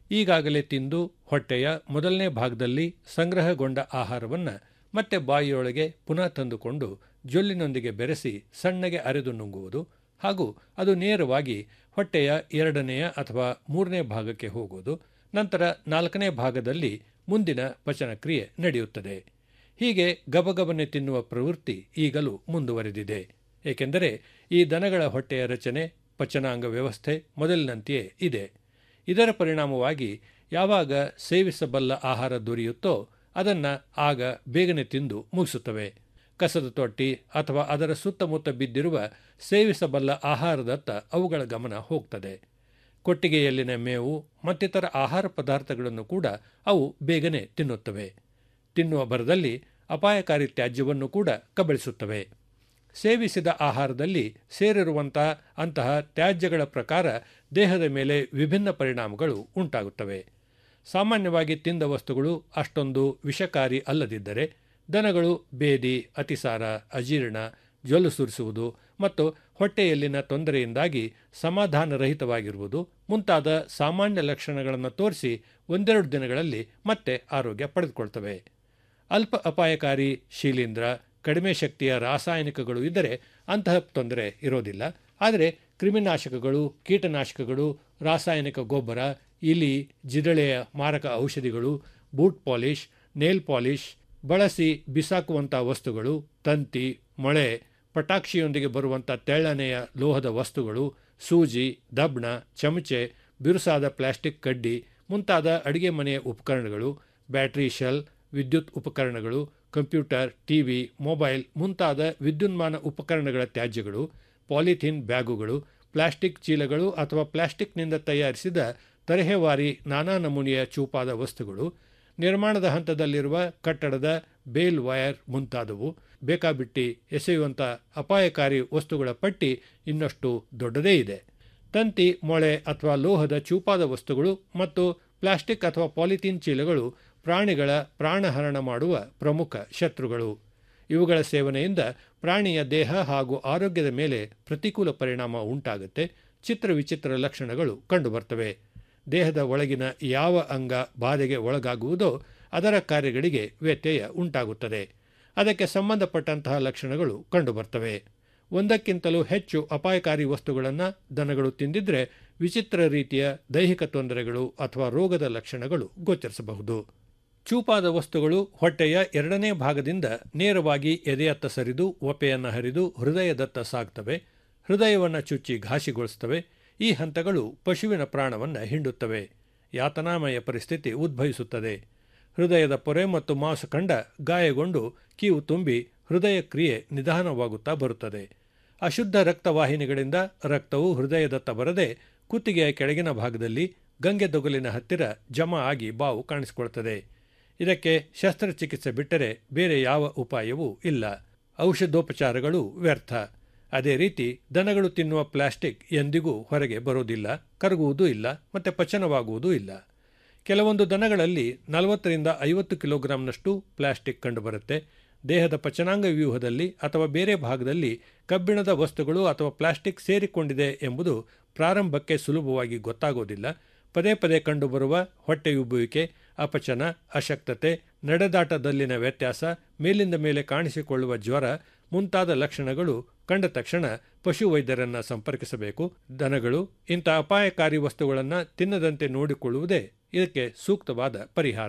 ಈಗಾಗಲೇ ತಿಂದು ಹೊಟ್ಟೆಯ ಮೊದಲನೇ ಭಾಗದಲ್ಲಿ ಸಂಗ್ರಹಗೊಂಡ ಆಹಾರವನ್ನು ಮತ್ತೆ ಬಾಯಿಯೊಳಗೆ ಪುನಃ ತಂದುಕೊಂಡು ಜೊಲ್ಲಿನೊಂದಿಗೆ ಬೆರೆಸಿ ಸಣ್ಣಗೆ ಅರೆದು ನುಂಗುವುದು ಹಾಗೂ ಅದು ನೇರವಾಗಿ ಹೊಟ್ಟೆಯ ಎರಡನೆಯ ಅಥವಾ ಮೂರನೇ ಭಾಗಕ್ಕೆ ಹೋಗುವುದು ನಂತರ ನಾಲ್ಕನೇ ಭಾಗದಲ್ಲಿ ಮುಂದಿನ ಪಚನಕ್ರಿಯೆ ನಡೆಯುತ್ತದೆ ಹೀಗೆ ಗಬಗಬನೆ ತಿನ್ನುವ ಪ್ರವೃತ್ತಿ ಈಗಲೂ ಮುಂದುವರೆದಿದೆ ಏಕೆಂದರೆ ಈ ದನಗಳ ಹೊಟ್ಟೆಯ ರಚನೆ ಪಚನಾಂಗ ವ್ಯವಸ್ಥೆ ಮೊದಲಿನಂತೆಯೇ ಇದೆ ಇದರ ಪರಿಣಾಮವಾಗಿ ಯಾವಾಗ ಸೇವಿಸಬಲ್ಲ ಆಹಾರ ದೊರೆಯುತ್ತೋ ಅದನ್ನು ಆಗ ಬೇಗನೆ ತಿಂದು ಮುಗಿಸುತ್ತವೆ ಕಸದ ತೊಟ್ಟಿ ಅಥವಾ ಅದರ ಸುತ್ತಮುತ್ತ ಬಿದ್ದಿರುವ ಸೇವಿಸಬಲ್ಲ ಆಹಾರದತ್ತ ಅವುಗಳ ಗಮನ ಹೋಗ್ತದೆ ಕೊಟ್ಟಿಗೆಯಲ್ಲಿನ ಮೇವು ಮತ್ತಿತರ ಆಹಾರ ಪದಾರ್ಥಗಳನ್ನು ಕೂಡ ಅವು ಬೇಗನೆ ತಿನ್ನುತ್ತವೆ ತಿನ್ನುವ ಭರದಲ್ಲಿ ಅಪಾಯಕಾರಿ ತ್ಯಾಜ್ಯವನ್ನು ಕೂಡ ಕಬಳಿಸುತ್ತವೆ ಸೇವಿಸಿದ ಆಹಾರದಲ್ಲಿ ಸೇರಿರುವಂತಹ ಅಂತಹ ತ್ಯಾಜ್ಯಗಳ ಪ್ರಕಾರ ದೇಹದ ಮೇಲೆ ವಿಭಿನ್ನ ಪರಿಣಾಮಗಳು ಉಂಟಾಗುತ್ತವೆ ಸಾಮಾನ್ಯವಾಗಿ ತಿಂದ ವಸ್ತುಗಳು ಅಷ್ಟೊಂದು ವಿಷಕಾರಿ ಅಲ್ಲದಿದ್ದರೆ ದನಗಳು ಬೇದಿ ಅತಿಸಾರ ಅಜೀರ್ಣ ಜೊಲ್ಲು ಸುರಿಸುವುದು ಮತ್ತು ಹೊಟ್ಟೆಯಲ್ಲಿನ ತೊಂದರೆಯಿಂದಾಗಿ ಸಮಾಧಾನರಹಿತವಾಗಿರುವುದು ಮುಂತಾದ ಸಾಮಾನ್ಯ ಲಕ್ಷಣಗಳನ್ನು ತೋರಿಸಿ ಒಂದೆರಡು ದಿನಗಳಲ್ಲಿ ಮತ್ತೆ ಆರೋಗ್ಯ ಪಡೆದುಕೊಳ್ತವೆ ಅಲ್ಪ ಅಪಾಯಕಾರಿ ಶೀಲೀಂಧ್ರ ಕಡಿಮೆ ಶಕ್ತಿಯ ರಾಸಾಯನಿಕಗಳು ಇದ್ದರೆ ಅಂತಹ ತೊಂದರೆ ಇರೋದಿಲ್ಲ ಆದರೆ ಕ್ರಿಮಿನಾಶಕಗಳು ಕೀಟನಾಶಕಗಳು ರಾಸಾಯನಿಕ ಗೊಬ್ಬರ ಇಲಿ ಜಿರಳೆಯ ಮಾರಕ ಔಷಧಿಗಳು ಬೂಟ್ ಪಾಲಿಷ್ ನೇಲ್ ಪಾಲಿಷ್ ಬಳಸಿ ಬಿಸಾಕುವಂಥ ವಸ್ತುಗಳು ತಂತಿ ಮೊಳೆ ಪಟಾಕ್ಷಿಯೊಂದಿಗೆ ಬರುವಂಥ ತೆಳ್ಳನೆಯ ಲೋಹದ ವಸ್ತುಗಳು ಸೂಜಿ ದಬ್ಣ ಚಮಚೆ ಬಿರುಸಾದ ಪ್ಲಾಸ್ಟಿಕ್ ಕಡ್ಡಿ ಮುಂತಾದ ಅಡಿಗೆ ಮನೆಯ ಉಪಕರಣಗಳು ಬ್ಯಾಟ್ರಿ ಶೆಲ್ ವಿದ್ಯುತ್ ಉಪಕರಣಗಳು ಕಂಪ್ಯೂಟರ್ ಟಿವಿ ಮೊಬೈಲ್ ಮುಂತಾದ ವಿದ್ಯುನ್ಮಾನ ಉಪಕರಣಗಳ ತ್ಯಾಜ್ಯಗಳು ಪಾಲಿಥೀನ್ ಬ್ಯಾಗುಗಳು ಪ್ಲಾಸ್ಟಿಕ್ ಚೀಲಗಳು ಅಥವಾ ಪ್ಲಾಸ್ಟಿಕ್ನಿಂದ ತಯಾರಿಸಿದ ತರಹೇವಾರಿ ನಾನಾ ನಮೂನೆಯ ಚೂಪಾದ ವಸ್ತುಗಳು ನಿರ್ಮಾಣದ ಹಂತದಲ್ಲಿರುವ ಕಟ್ಟಡದ ಬೇಲ್ ವೈರ್ ಮುಂತಾದವು ಬೇಕಾಬಿಟ್ಟಿ ಎಸೆಯುವಂಥ ಅಪಾಯಕಾರಿ ವಸ್ತುಗಳ ಪಟ್ಟಿ ಇನ್ನಷ್ಟು ದೊಡ್ಡದೇ ಇದೆ ತಂತಿ ಮೊಳೆ ಅಥವಾ ಲೋಹದ ಚೂಪಾದ ವಸ್ತುಗಳು ಮತ್ತು ಪ್ಲಾಸ್ಟಿಕ್ ಅಥವಾ ಪಾಲಿಥೀನ್ ಚೀಲಗಳು ಪ್ರಾಣಿಗಳ ಪ್ರಾಣಹರಣ ಮಾಡುವ ಪ್ರಮುಖ ಶತ್ರುಗಳು ಇವುಗಳ ಸೇವನೆಯಿಂದ ಪ್ರಾಣಿಯ ದೇಹ ಹಾಗೂ ಆರೋಗ್ಯದ ಮೇಲೆ ಪ್ರತಿಕೂಲ ಪರಿಣಾಮ ಉಂಟಾಗುತ್ತೆ ಚಿತ್ರ ವಿಚಿತ್ರ ಲಕ್ಷಣಗಳು ಕಂಡುಬರ್ತವೆ ದೇಹದ ಒಳಗಿನ ಯಾವ ಅಂಗ ಬಾಧೆಗೆ ಒಳಗಾಗುವುದೋ ಅದರ ಕಾರ್ಯಗಳಿಗೆ ವ್ಯತ್ಯಯ ಉಂಟಾಗುತ್ತದೆ ಅದಕ್ಕೆ ಸಂಬಂಧಪಟ್ಟಂತಹ ಲಕ್ಷಣಗಳು ಕಂಡುಬರ್ತವೆ ಒಂದಕ್ಕಿಂತಲೂ ಹೆಚ್ಚು ಅಪಾಯಕಾರಿ ವಸ್ತುಗಳನ್ನು ದನಗಳು ತಿಂದಿದ್ರೆ ವಿಚಿತ್ರ ರೀತಿಯ ದೈಹಿಕ ತೊಂದರೆಗಳು ಅಥವಾ ರೋಗದ ಲಕ್ಷಣಗಳು ಗೋಚರಿಸಬಹುದು ಚೂಪಾದ ವಸ್ತುಗಳು ಹೊಟ್ಟೆಯ ಎರಡನೇ ಭಾಗದಿಂದ ನೇರವಾಗಿ ಎದೆಯತ್ತ ಸರಿದು ಒಪೆಯನ್ನು ಹರಿದು ಹೃದಯದತ್ತ ಸಾಗ್ತವೆ ಹೃದಯವನ್ನು ಚುಚ್ಚಿ ಘಾಸಿಗೊಳಿಸ್ತವೆ ಈ ಹಂತಗಳು ಪಶುವಿನ ಪ್ರಾಣವನ್ನು ಹಿಂಡುತ್ತವೆ ಯಾತನಾಮಯ ಪರಿಸ್ಥಿತಿ ಉದ್ಭವಿಸುತ್ತದೆ ಹೃದಯದ ಪೊರೆ ಮತ್ತು ಮಾಂಸಖಂಡ ಗಾಯಗೊಂಡು ಕೀವು ತುಂಬಿ ಹೃದಯ ಕ್ರಿಯೆ ನಿಧಾನವಾಗುತ್ತಾ ಬರುತ್ತದೆ ಅಶುದ್ಧ ರಕ್ತವಾಹಿನಿಗಳಿಂದ ರಕ್ತವು ಹೃದಯದತ್ತ ಬರದೆ ಕುತ್ತಿಗೆಯ ಕೆಳಗಿನ ಭಾಗದಲ್ಲಿ ಗಂಗೆ ದೊಗಲಿನ ಹತ್ತಿರ ಜಮಾ ಆಗಿ ಬಾವು ಕಾಣಿಸಿಕೊಳ್ತದೆ ಇದಕ್ಕೆ ಶಸ್ತ್ರಚಿಕಿತ್ಸೆ ಬಿಟ್ಟರೆ ಬೇರೆ ಯಾವ ಉಪಾಯವೂ ಇಲ್ಲ ಔಷಧೋಪಚಾರಗಳು ವ್ಯರ್ಥ ಅದೇ ರೀತಿ ದನಗಳು ತಿನ್ನುವ ಪ್ಲಾಸ್ಟಿಕ್ ಎಂದಿಗೂ ಹೊರಗೆ ಬರೋದಿಲ್ಲ ಕರಗುವುದೂ ಇಲ್ಲ ಮತ್ತು ಪಚನವಾಗುವುದೂ ಇಲ್ಲ ಕೆಲವೊಂದು ದನಗಳಲ್ಲಿ ನಲವತ್ತರಿಂದ ಐವತ್ತು ಕಿಲೋಗ್ರಾಂನಷ್ಟು ಪ್ಲಾಸ್ಟಿಕ್ ಕಂಡುಬರುತ್ತೆ ದೇಹದ ಪಚನಾಂಗ ವ್ಯೂಹದಲ್ಲಿ ಅಥವಾ ಬೇರೆ ಭಾಗದಲ್ಲಿ ಕಬ್ಬಿಣದ ವಸ್ತುಗಳು ಅಥವಾ ಪ್ಲಾಸ್ಟಿಕ್ ಸೇರಿಕೊಂಡಿದೆ ಎಂಬುದು ಪ್ರಾರಂಭಕ್ಕೆ ಸುಲಭವಾಗಿ ಗೊತ್ತಾಗೋದಿಲ್ಲ ಪದೇ ಪದೇ ಕಂಡುಬರುವ ಹೊಟ್ಟೆಯುಬ್ಬುವಿಕೆ ಅಪಚನ ಅಶಕ್ತತೆ ನಡೆದಾಟದಲ್ಲಿನ ವ್ಯತ್ಯಾಸ ಮೇಲಿಂದ ಮೇಲೆ ಕಾಣಿಸಿಕೊಳ್ಳುವ ಜ್ವರ ಮುಂತಾದ ಲಕ್ಷಣಗಳು ಕಂಡ ತಕ್ಷಣ ಪಶುವೈದ್ಯರನ್ನು ಸಂಪರ್ಕಿಸಬೇಕು ದನಗಳು ಇಂಥ ಅಪಾಯಕಾರಿ ವಸ್ತುಗಳನ್ನು ತಿನ್ನದಂತೆ ನೋಡಿಕೊಳ್ಳುವುದೇ ಇದಕ್ಕೆ ಸೂಕ್ತವಾದ ಪರಿಹಾರ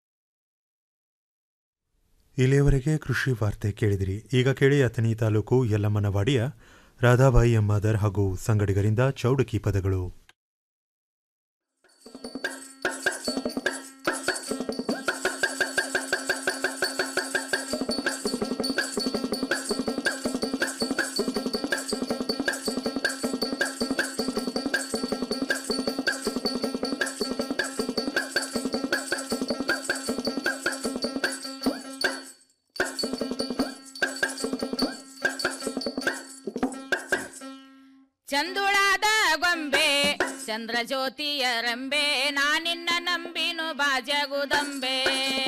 ಇಲ್ಲಿಯವರೆಗೆ ಕೃಷಿ ವಾರ್ತೆ ಕೇಳಿದಿರಿ ಈಗ ಕೇಳಿ ಅಥಣಿ ತಾಲೂಕು ಯಲ್ಲಮ್ಮನವಾಡಿಯ ರಾಧಾಬಾಯಿ ಅಮ್ಮಾದರ್ ಹಾಗೂ ಸಂಗಡಿಗರಿಂದ ಚೌಡಕಿ ಪದಗಳು ಚಂದುಳಾದ ಗೊಂಬೆ ಚಂದ್ರ ಜ್ಯೋತಿಯ ರಂಬೆ ನಾನಿನ್ನ ನಂಬಿನು ಬಾಜಗುದಂಬೆ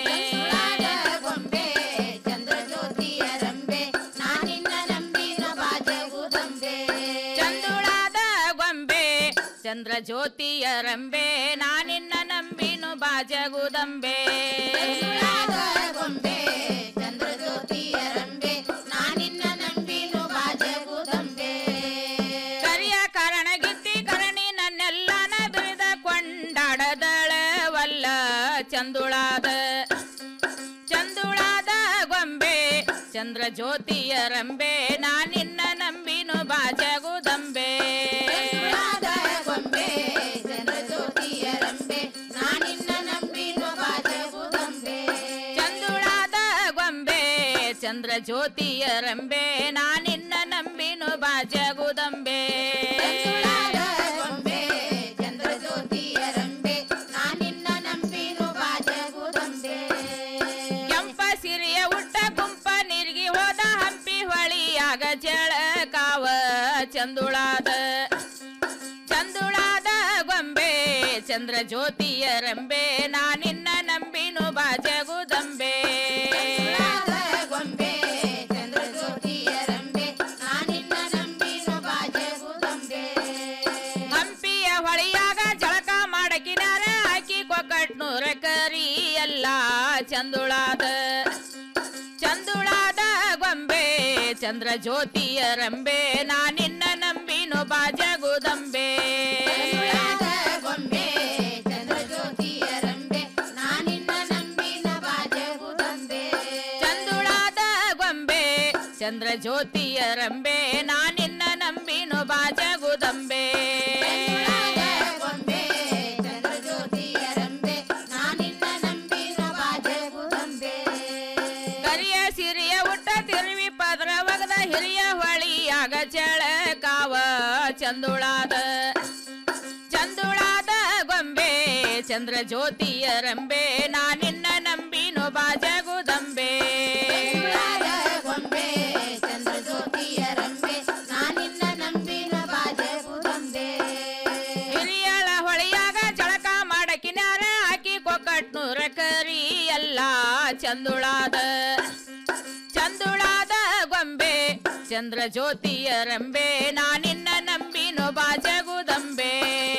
ಗೊಂಬೆ ಚಂದ್ರ ಜ್ಯೋತಿಯ ರಂಬೆ ನಾನಿನ್ನ ನಂಬಿನ ಬಾಜಗುದಂಬೆ ಚಂದುಳಾದ ಗೊಂಬೆ ಚಂದ್ರ ಜ್ಯೋತಿಯ ರಂಬೆ ನಾನಿನ್ನ ನಂಬಿನು ಬಾಜಗುದಂಬೆ ಗೊಂಬೆ ಚಂದ್ರ ಜ್ಯೋತಿಯ ರಂಬೆ ನಾನಿನ್ನ ನಂಬಿನು ಬಾಜಗುದಂಬೆ ಕರಿಯ ಕರಣಗಿತ್ತಿ ಕರಣಿ ನನ್ನೆಲ್ಲನ ಬಿರಿದ ಕೊಂಡಾಡದಳವಲ್ಲ ಚಂದುಳಾದ ಚಂದುಳಾದ ಗೊಂಬೆ ಚಂದ್ರ ಜ್ಯೋತಿಯ ರಂಬೆ ನಾನಿನ್ನ ನಂಬಿನು ಬಾಜಗುದಂಬೆ ಗೊಂಬೆ ಚಂದ್ರ ಜ್ಯೋತಿಯ ರಂಬೆ ನಾನಿನ್ನ ನಂಬಿನು ಬಾಜಗುದಂಬೆ ಚಂದುಳಾದ ಗೊಂಬೆ ಚಂದ್ರ ಜ್ಯೋತಿಯ ರಂಬೆ ನಾನಿನ್ನ ನಂಬಿನು ಬಾಜಗುದಂಬೆ ಗೊಂಬೆ ಚಂದ್ರ ಜ್ಯೋತಿಯ ರಂಬೆ ನಾನಿನ್ನ ನಂಬಿನು ಬಾಜಗುದಂಬೆ ಕೆಂಪ ಸಿರಿಯ ಉಟ್ಟ ಗುಂಪ ನೀರ್ಗಿ ಹೋದ ಹಂಪಿ ಹೊಳಿಯಾಗ ಜಳಕಾವ ಚಂದುಳಾದ ಚಂದುಳಾದ ಗೊಂಬೆ ಚಂದ್ರ ಜ್ಯೋತಿಯ ರಂಬೆ ನಾನಿನ್ನ ನಂಬಿನು ಬಾಜಗುದಂಬೆ ಗೊಂಬೆ ಚಂದ್ರ ಜ್ಯೋತಿಯ ರಂಬೆ ನಾನಿನ್ನ ನಂಬಿನು ಬಾಜಗುದಂಬೆ ಹಂಪಿಯ ಹೊಳಿಯಾಗ ಜಳಕ ಮಾಡಕಿನಾರ ಹಾಕಿ ಕೊಕ್ಕಟ್ನೂರ ಕರಿ ಎಲ್ಲ ಚಂದುಳಾದ ಚಂದುಳಾದ ಗೊಂಬೆ ಚಂದ್ರ ಜ್ಯೋತಿಯ ರಂಬೆ ನಾನಿನ್ನ ನಂಬಿನು ಬಾಜಗುದಂಬೆ ಗೊಂಬೆ ಚಂದ್ರ ಜ್ಯೋತಿಯ ರಂಬೆ ನಾನಿನ್ನ ನಂಬಿನ ಬಾಜಗುದಂಬೆ ಚಂದುಳಾದ ಗೊಂಬೆ ಚಂದ್ರ ಜ್ಯೋತಿಯ ರಂಬೆ ನಾನಿನ್ನ ನಂಬಿನು ಬಾಜಗುದಂಬೆ ಗೊಂಬೆ ಚಂದ್ರ ಜ್ಯೋತಿಯ ರಂಬೆ ನಾನಿನ್ನ ನಂಬಿನ ಬಾಜಗುದಂಬೆ ಕರಿಯ ಸಿರಿಯ ಉಟ್ಟ ತಿರುವಿ ಪದ್ರ ಒಗದ ಹಿರಿಯ ಹೊಳಿಯಾಗ ಚಳಕಾವ ಚಂದುಳಾದ ಚಂದುಳಾದ ಗೊಂಬೆ ಚಂದ್ರ ಜ್ಯೋತಿಯ ರಂಬೆ ನಾನಿನ್ನ ನಂಬಿನು ಬಾಜಗುದಂಬೆ ಗೊಂಬೆ ಚಂದ್ರ ಜ್ಯೋತಿಯ ರಂಬೆ ನಾನಿನ್ನ ನಂಬಿನ ಬಾಜಗುದಂಬೆ ಹಿರಿಯಳ ಹೊಳಿಯಾಗ ಜಳಕ ಮಾಡಕಿನಾರ ಹಾಕಿ ಕೊಕ್ಕಟ್ನೂರ ಕರಿ ಎಲ್ಲ ಚಂದುಳಾದ ಚಂದುಳಾದ ಗೊಂಬೆ ಚಂದ್ರ ಜ್ಯೋತಿಯ ರಂಬೆ ನಾನಿನ್ನ ನಂಬಿನು ಬಾಜಗುದಂಬೆ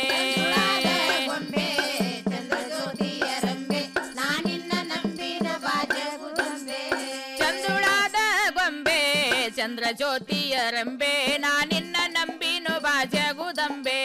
ಗೊಂಬೆ ಚಂದ್ರ ಜ್ಯೋತಿಯ ರಂಬೆ ನಾನಿನ್ನ ನಂಬಿನ ಬಾಜಗುದಂಬೆ ಚಂದುಳಾದ ಗೊಂಬೆ ಚಂದ್ರ ಜ್ಯೋತಿಯ ರಂಬೆ ನಾನಿನ್ನ ನಂಬಿನು ಬಾಜಗುದಂಬೆ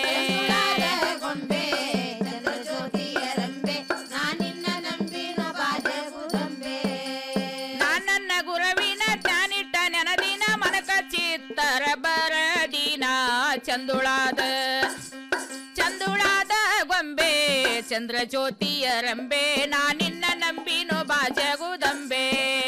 ಗೊಂಬೆ ಚಂದ್ರ ಜ್ಯೋತಿಯ ರಂಬೆ ನಾನಿನ್ನ ನಂಬಿನ ಬಾಜಗುದಂಬೆ ನಾನನ್ನ ಗುರವಿನ ಜ್ಞಾನಿಟ್ಟ ನೆನದಿನ ಮನಕ ಚಿತ್ತರ ಬರದಿನ ಚಂದುಳಾದ ಚಂದುಳಾದ ಗೊಂಬೆ ಚಂದ್ರ ಜ್ಯೋತಿಯ ರಂಬೆ ನಾನಿನ್ನ ನಂಬಿನು ಬಾಜಗುದಂಬೆ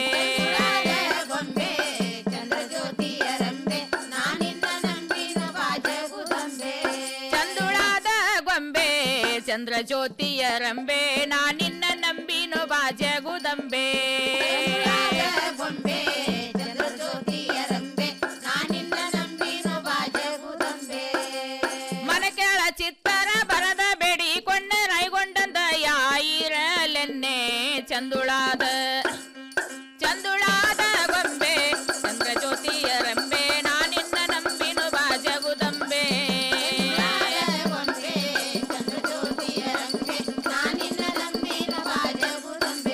ಗೊಂಬೆ ಚಂದ್ರ ಜ್ಯೋತಿಯ ರಂಬೆ ನಾನಿನ್ನ ನಂಬಿನ ಬಾಜಗುದಂಬೆ ಚಂದುಳಾದ ಗೊಂಬೆ ಚಂದ್ರ ಜ್ಯೋತಿಯ ರಂಬೆ ನಾನಿನ್ನ ನಂಬಿನು ಬಾಜಗುದಂಬೆ ಗೊಂಬೆ ಚಂದ್ರ ಜ್ಯೋತಿಯ ರಂಬೆ ನಾನಿನ್ನ ನಂಬಿನ ಬಾಜಗುದಂಬೆ ಮನಕೆಳ ಚಿತ್ತರ ಬರದ ಬೇಡಿಕೊಂಡ ರೈಗೊಂಡಂದ ಯಾಯಿರಲೆನ್ನೆ ಚಂದುಳಾದ ಚಂದುಳಾದ ಗೊಂಬೆ ಚಂದ್ರ ಜ್ಯೋತಿಯ ರಂಬೆ ನಾನಿನ್ನ ನಂಬಿನು ಬಾಜಗುದಂಬೆ ಗೊಂಬೆ ಚಂದ್ರ ಜ್ಯೋತಿಯ ರಂಬೆ ನಾನಿನ್ನ ನಂಬಿನ ಬಾಜಗುದಂಬೆ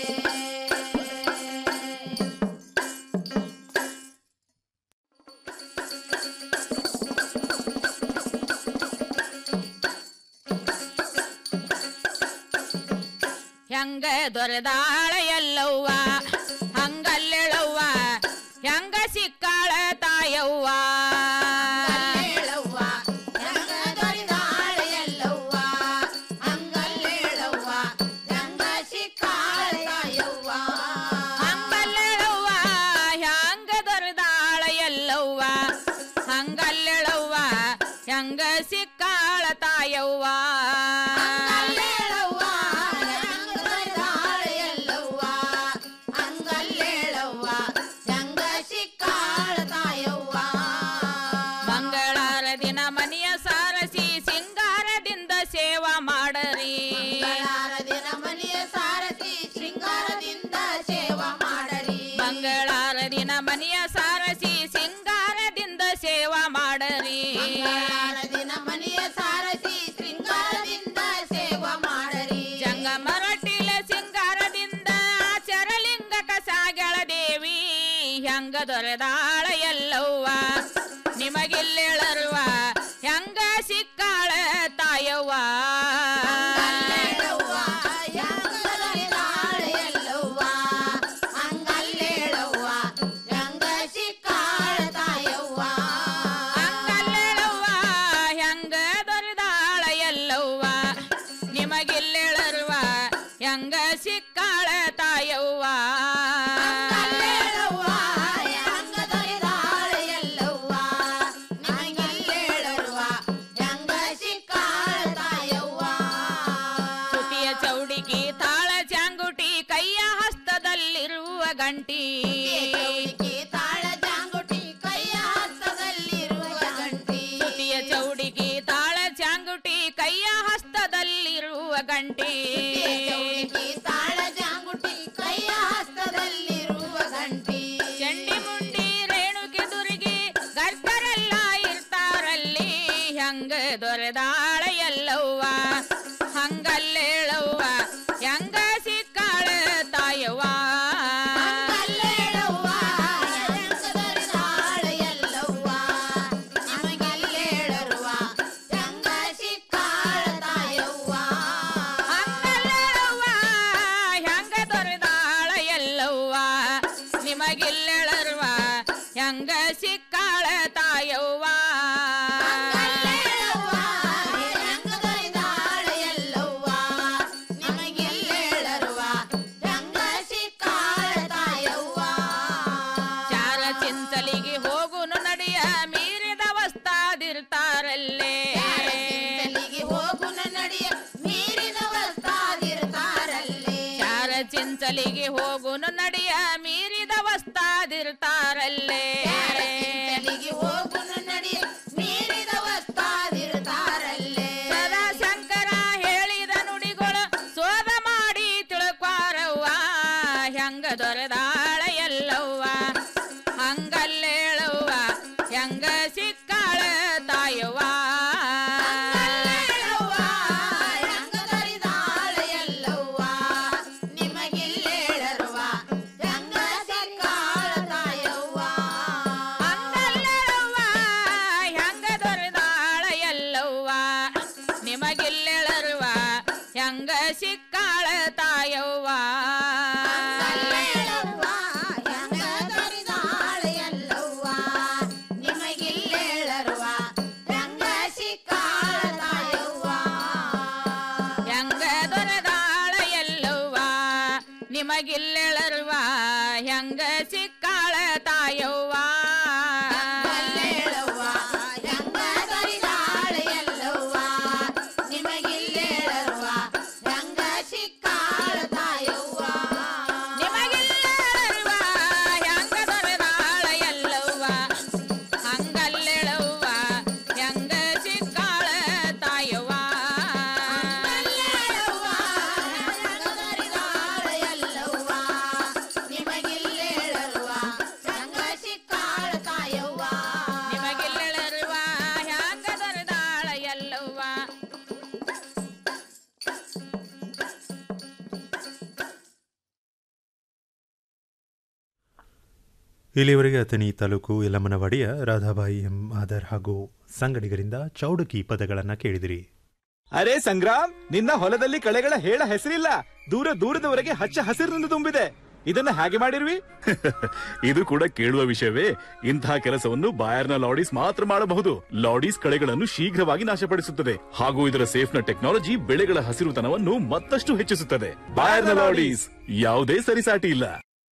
ಹೆಂಗ ದೊರೆದಾಳ ಎಲ್ಲವ್ವ ಹಂಗಲ್ಲೆಳವ್ವ ಹೆಂಗ ಸಿಕ್ಕಾಳ ತಾಯವ್ವ ಹೇಳವ್ವ ಹೆಂಗ ದೊರೆದಾಳ ಎಲ್ಲವ್ವ ಹಂಗಲ್ಲೇಳವ್ವ ಹೆಂಗ ಸಿಕ್ಕಾಳ ತಾಯವ್ವ ಹಂಗಲ್ಲೆಳವ್ವ ಹೆಂಗ ದೊರೆದಾಳ ಎಲ್ಲವ್ವ ಹಂಗಲ್ಲೆಳವ್ವ ಹೆಂಗ ಸಿಕ್ಕಾಳ ತಾಯವ್ವ ಹೇಳವ್ವ ಹೆಂಗ ದೊರೆದಾಳ ಎಲ್ಲವ್ವ ಹಂಗಲ್ಲೇಳವ್ವ ಹೆಂಗ ಸಿಕ್ಕಾಳ ತಾಯವ್ವ ಮಂಗಳಾರ ದಿನ ಮನೆಯ ಸಾರಸಿ ಸಿಂಗಾರದಿಂದ ಸೇವಾ ಮಾಡರಿ ಮಂಗಳಾರ ದಿನ ಮನೆಯ ಸಾರಥಿ ಶೃಂಗಾರದಿಂದ ಸೇವಾ ಮಾಡರಿ ಮಂಗಳಾರ ದಿನ ಮನೆಯ ಸಾರಸಿ ಸಿಂಗಾರದಿಂದ ಸೇವಾ ಮಾಡರಿ ಮಂಗಳಾರ ದಿನ ಮನೆಯ ಸಾರ ದೊರೆದಾಳ ಎಲ್ಲವ್ವ ನಿಮಗಿಲ್ಲೆಳರುವ ಹೆಂಗ ಸಿಕ್ಕಾಳ ತಾಯವ್ವ ಅಂಗಲ್ಲೆಳವ್ವ ಹೆಂಗ ದೊರೆದಾಳ ಎಲ್ಲವ್ವ ನಿಮಗಿಲ್ಲೆಳರುವ ಹೆಂಗ ಸಿಕ್ಕಾಳ ತಾಯವ್ವ ಸುತಿಯ ಚೌಡಿಗೆ ತಾಳ ಚಾಂಗುಟಿ ಕೈಯ ಹಸ್ತದಲ್ಲಿರುವ ಗಂಟಿ ಸುತಿಯ ಚೌಡಿಗೆ ತಾಳ ಚಾಂಗುಟಿ ಕೈಯ ಹಸ್ತದಲ್ಲಿರುವ ಗಂಟಿ ಚಂಡಿ ಮುಂಡಿ ರೇಣುಕೆ ದುರ್ಗಿ ಗರ್ಕರೆಲ್ಲ ಇರ್ತಾರಲ್ಲಿ ಹೆಂಗ ದೊರೆದಾಳ ಎಲ್ಲವ್ವ ಹಂಗಲ್ಲೇಳವ್ವ ಹೆಂಗ ಸಿಕ್ಕಾಳ ತಾಯವ್ವ ಹಂಗಲ್ಲೇಳವ್ವ ಹೆಂಗ ದೊರೆದಾಳ ಎಲ್ಲವ್ವ ನಿಮಗಿಲ್ಲೆಳರುವ ಹೆಂಗ ಸಿಕ್ಕಾಳ ತಾಯವ್ವ ಚಾರ ಚಿಂತಲಿಗೆ ಹೋಗುನು ನಡಿಯ ಮೀರಿದ ವಸ್ತಾದಿರ್ತಾರಲ್ಲೇ ಚಾರ ಚಿಂಚಲಿಗೆ ಹೋಗುನು ನಡಿಯ ಮೀರಿದ ವಸ್ತಾದಿರ್ತಾರಲ್ಲೇ ಸದಾ ಶಂಕರ ಹೇಳಿದ ನುಡಿಗಳು ಸೋದ ಮಾಡಿ ತಿಳ್ಕ್ವಾರವ್ವ ಹೆಂಗ ದೊರೆದಾಳ ಎಲ್ಲವ್ವ ಹಂಗಲ್ಲೇಳವ್ವ ಹೆಂಗ ಸಿಕ್ಕಾಳ ತಾಯವ್ವ ಹಂಗಲ್ಲೇಳವ್ವ ಹೆಂಗ ದೊರೆದಾಳ ಎಲ್ಲವ್ವ ನಿಮಗಿಲ್ಲೆಳರುವ ಹೆಂಗ ಸಿಕ್ಕಾಳ ತಾಯವ್ವ ಹೆಂಗ ದೊರೆದಾಳ ಎಲ್ಲವ್ವ ನಿಮಗಿಲ್ಲೆಳರುವ ಹೆಂಗ ಸಿಕ್ಕಾಳ ತಾಯವ್ವ ನಿಮಗಿಲ್ಲೆಳರುವ ಹೆಂಗ ದೊರೆದಾಳ ಎಲ್ಲವ್ವ ಹಂಗಲ್ಲೆಳವ್ವ ಹೆಂಗ ಸಿಕ್ಕಾಳ ತಾಯವ್ವ ನಿಮಗಿಲ್ಲೆಳರುವ ಹೆಂಗ ದೊರೆದಾಳ ಎಲ್ಲವ್ವ ಇಲ್ಲಿವರೆಗೆ ಅಥಣಿ ತಾಲೂಕು ಯಲಮನವಾಡಿಯ ರಾಧಾಬಾಯಿ ಎಂ ಆದರ್ ಹಾಗೂ ಸಂಗಡಿಗರಿಂದ ಚೌಡುಕಿ ಪದಗಳನ್ನು ಕೇಳಿದಿರಿ ಅರೆ ಸಂಗ್ರಾಮ್ ನಿನ್ನ ಹೊಲದಲ್ಲಿ ಕಳೆಗಳ ಹೇಳ ಹೆಸರಿಲ್ಲ ದೂರ ದೂರದವರೆಗೆ ಹಚ್ಚ ಹಸಿರಿನಿಂದ ತುಂಬಿದೆ ಇದನ್ನ ಹಾಗೆ ಮಾಡಿರ್ವಿ ಇದು ಕೂಡ ಕೇಳುವ ವಿಷಯವೇ ಇಂತಹ ಕೆಲಸವನ್ನು ಬಾಯರ್ನ ಲಾಡೀಸ್ ಮಾತ್ರ ಮಾಡಬಹುದು ಲಾಡೀಸ್ ಕಳೆಗಳನ್ನು ಶೀಘ್ರವಾಗಿ ನಾಶಪಡಿಸುತ್ತದೆ ಹಾಗೂ ಇದರ ಸೇಫ್ನ ಟೆಕ್ನಾಲಜಿ ಬೆಳೆಗಳ ಹಸಿರುತನವನ್ನು ಮತ್ತಷ್ಟು ಹೆಚ್ಚಿಸುತ್ತದೆ ಬಾಯರ್ನ ಲಾಡೀಸ್ ಯಾವುದೇ ಸರಿಸಾಟಿ ಇಲ್ಲ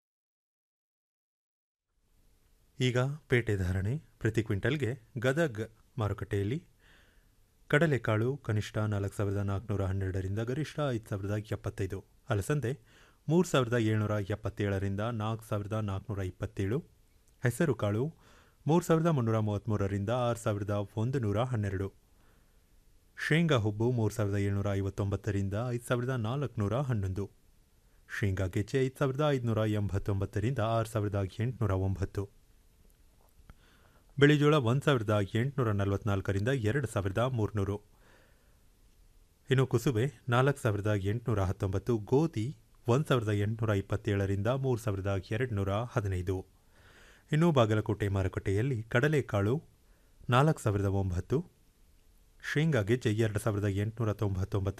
ಈಗ ಪೇಟೆ ಧಾರಣೆ ಪ್ರತಿ ಕ್ವಿಂಟಲ್ಗೆ ಗದಗ್ ಮಾರುಕಟ್ಟೆಯಲ್ಲಿ ಕಡಲೆಕಾಳು ಕನಿಷ್ಠ ನಾಲ್ಕು ಸಾವಿರದ ನಾಲ್ಕುನೂರ ಹನ್ನೆರಡರಿಂದ ಗರಿಷ್ಠ ಐದು ಸಾವಿರದ ಎಪ್ಪತ್ತೈದು ಅಲಸಂದೆ ಮೂರು ಸಾವಿರದ ಏಳ್ನೂರ ಎಪ್ಪತ್ತೇಳರಿಂದ ನಾಲ್ಕು ಸಾವಿರದ ನಾಲ್ಕುನೂರ ಇಪ್ಪತ್ತೇಳು ಹೆಸರುಕಾಳು ಮೂರು ಸಾವಿರದ ಮುನ್ನೂರ ಮೂವತ್ತ್ಮೂರರಿಂದ ಆರು ಸಾವಿರದ ಒಂದು ನೂರ ಹನ್ನೆರಡು ಶೇಂಗಾ ಹುಬ್ಬು ಮೂರು ಸಾವಿರದ ಏಳ್ನೂರ ಐವತ್ತೊಂಬತ್ತರಿಂದ ಐದು ಸಾವಿರದ ನಾಲ್ಕುನೂರ ಹನ್ನೊಂದು ಶೇಂಗಾ ಗೆಜ್ಜೆ ಐದು ಸಾವಿರದ ಐದುನೂರ ಎಂಬತ್ತೊಂಬತ್ತರಿಂದ ಆರು ಸಾವಿರದ ಎಂಟುನೂರ ಒಂಬತ್ತು ಬಿಳಿಜೋಳ ಒಂದು ಸಾವಿರದ ಎಂಟುನೂರ ನಲವತ್ನಾಲ್ಕರಿಂದ ಎರಡು ಸಾವಿರದ ಮೂರುನೂರು ಇನ್ನು ಕುಸುಬೆ ನಾಲ್ಕು ಸಾವಿರದ ಎಂಟುನೂರ ಹತ್ತೊಂಬತ್ತು ಗೋಧಿ ಒಂದು ಸಾವಿರದ ಎಂಟುನೂರ ಇಪ್ಪತ್ತೇಳರಿಂದ ಮೂರು ಸಾವಿರದ ಎರಡುನೂರ ಹದಿನೈದು ಇನ್ನು ಬಾಗಲಕೋಟೆ ಮಾರುಕಟ್ಟೆಯಲ್ಲಿ ಕಡಲೆಕಾಳು ನಾಲ್ಕು ಸಾವಿರದ ಒಂಬತ್ತು ಶೇಂಗಾ ಗೆಜ್ಜೆ ಎರಡು ಸಾವಿರದ ಎಂಟುನೂರ ತೊಂಬತ್ತೊಂಬತ್ತು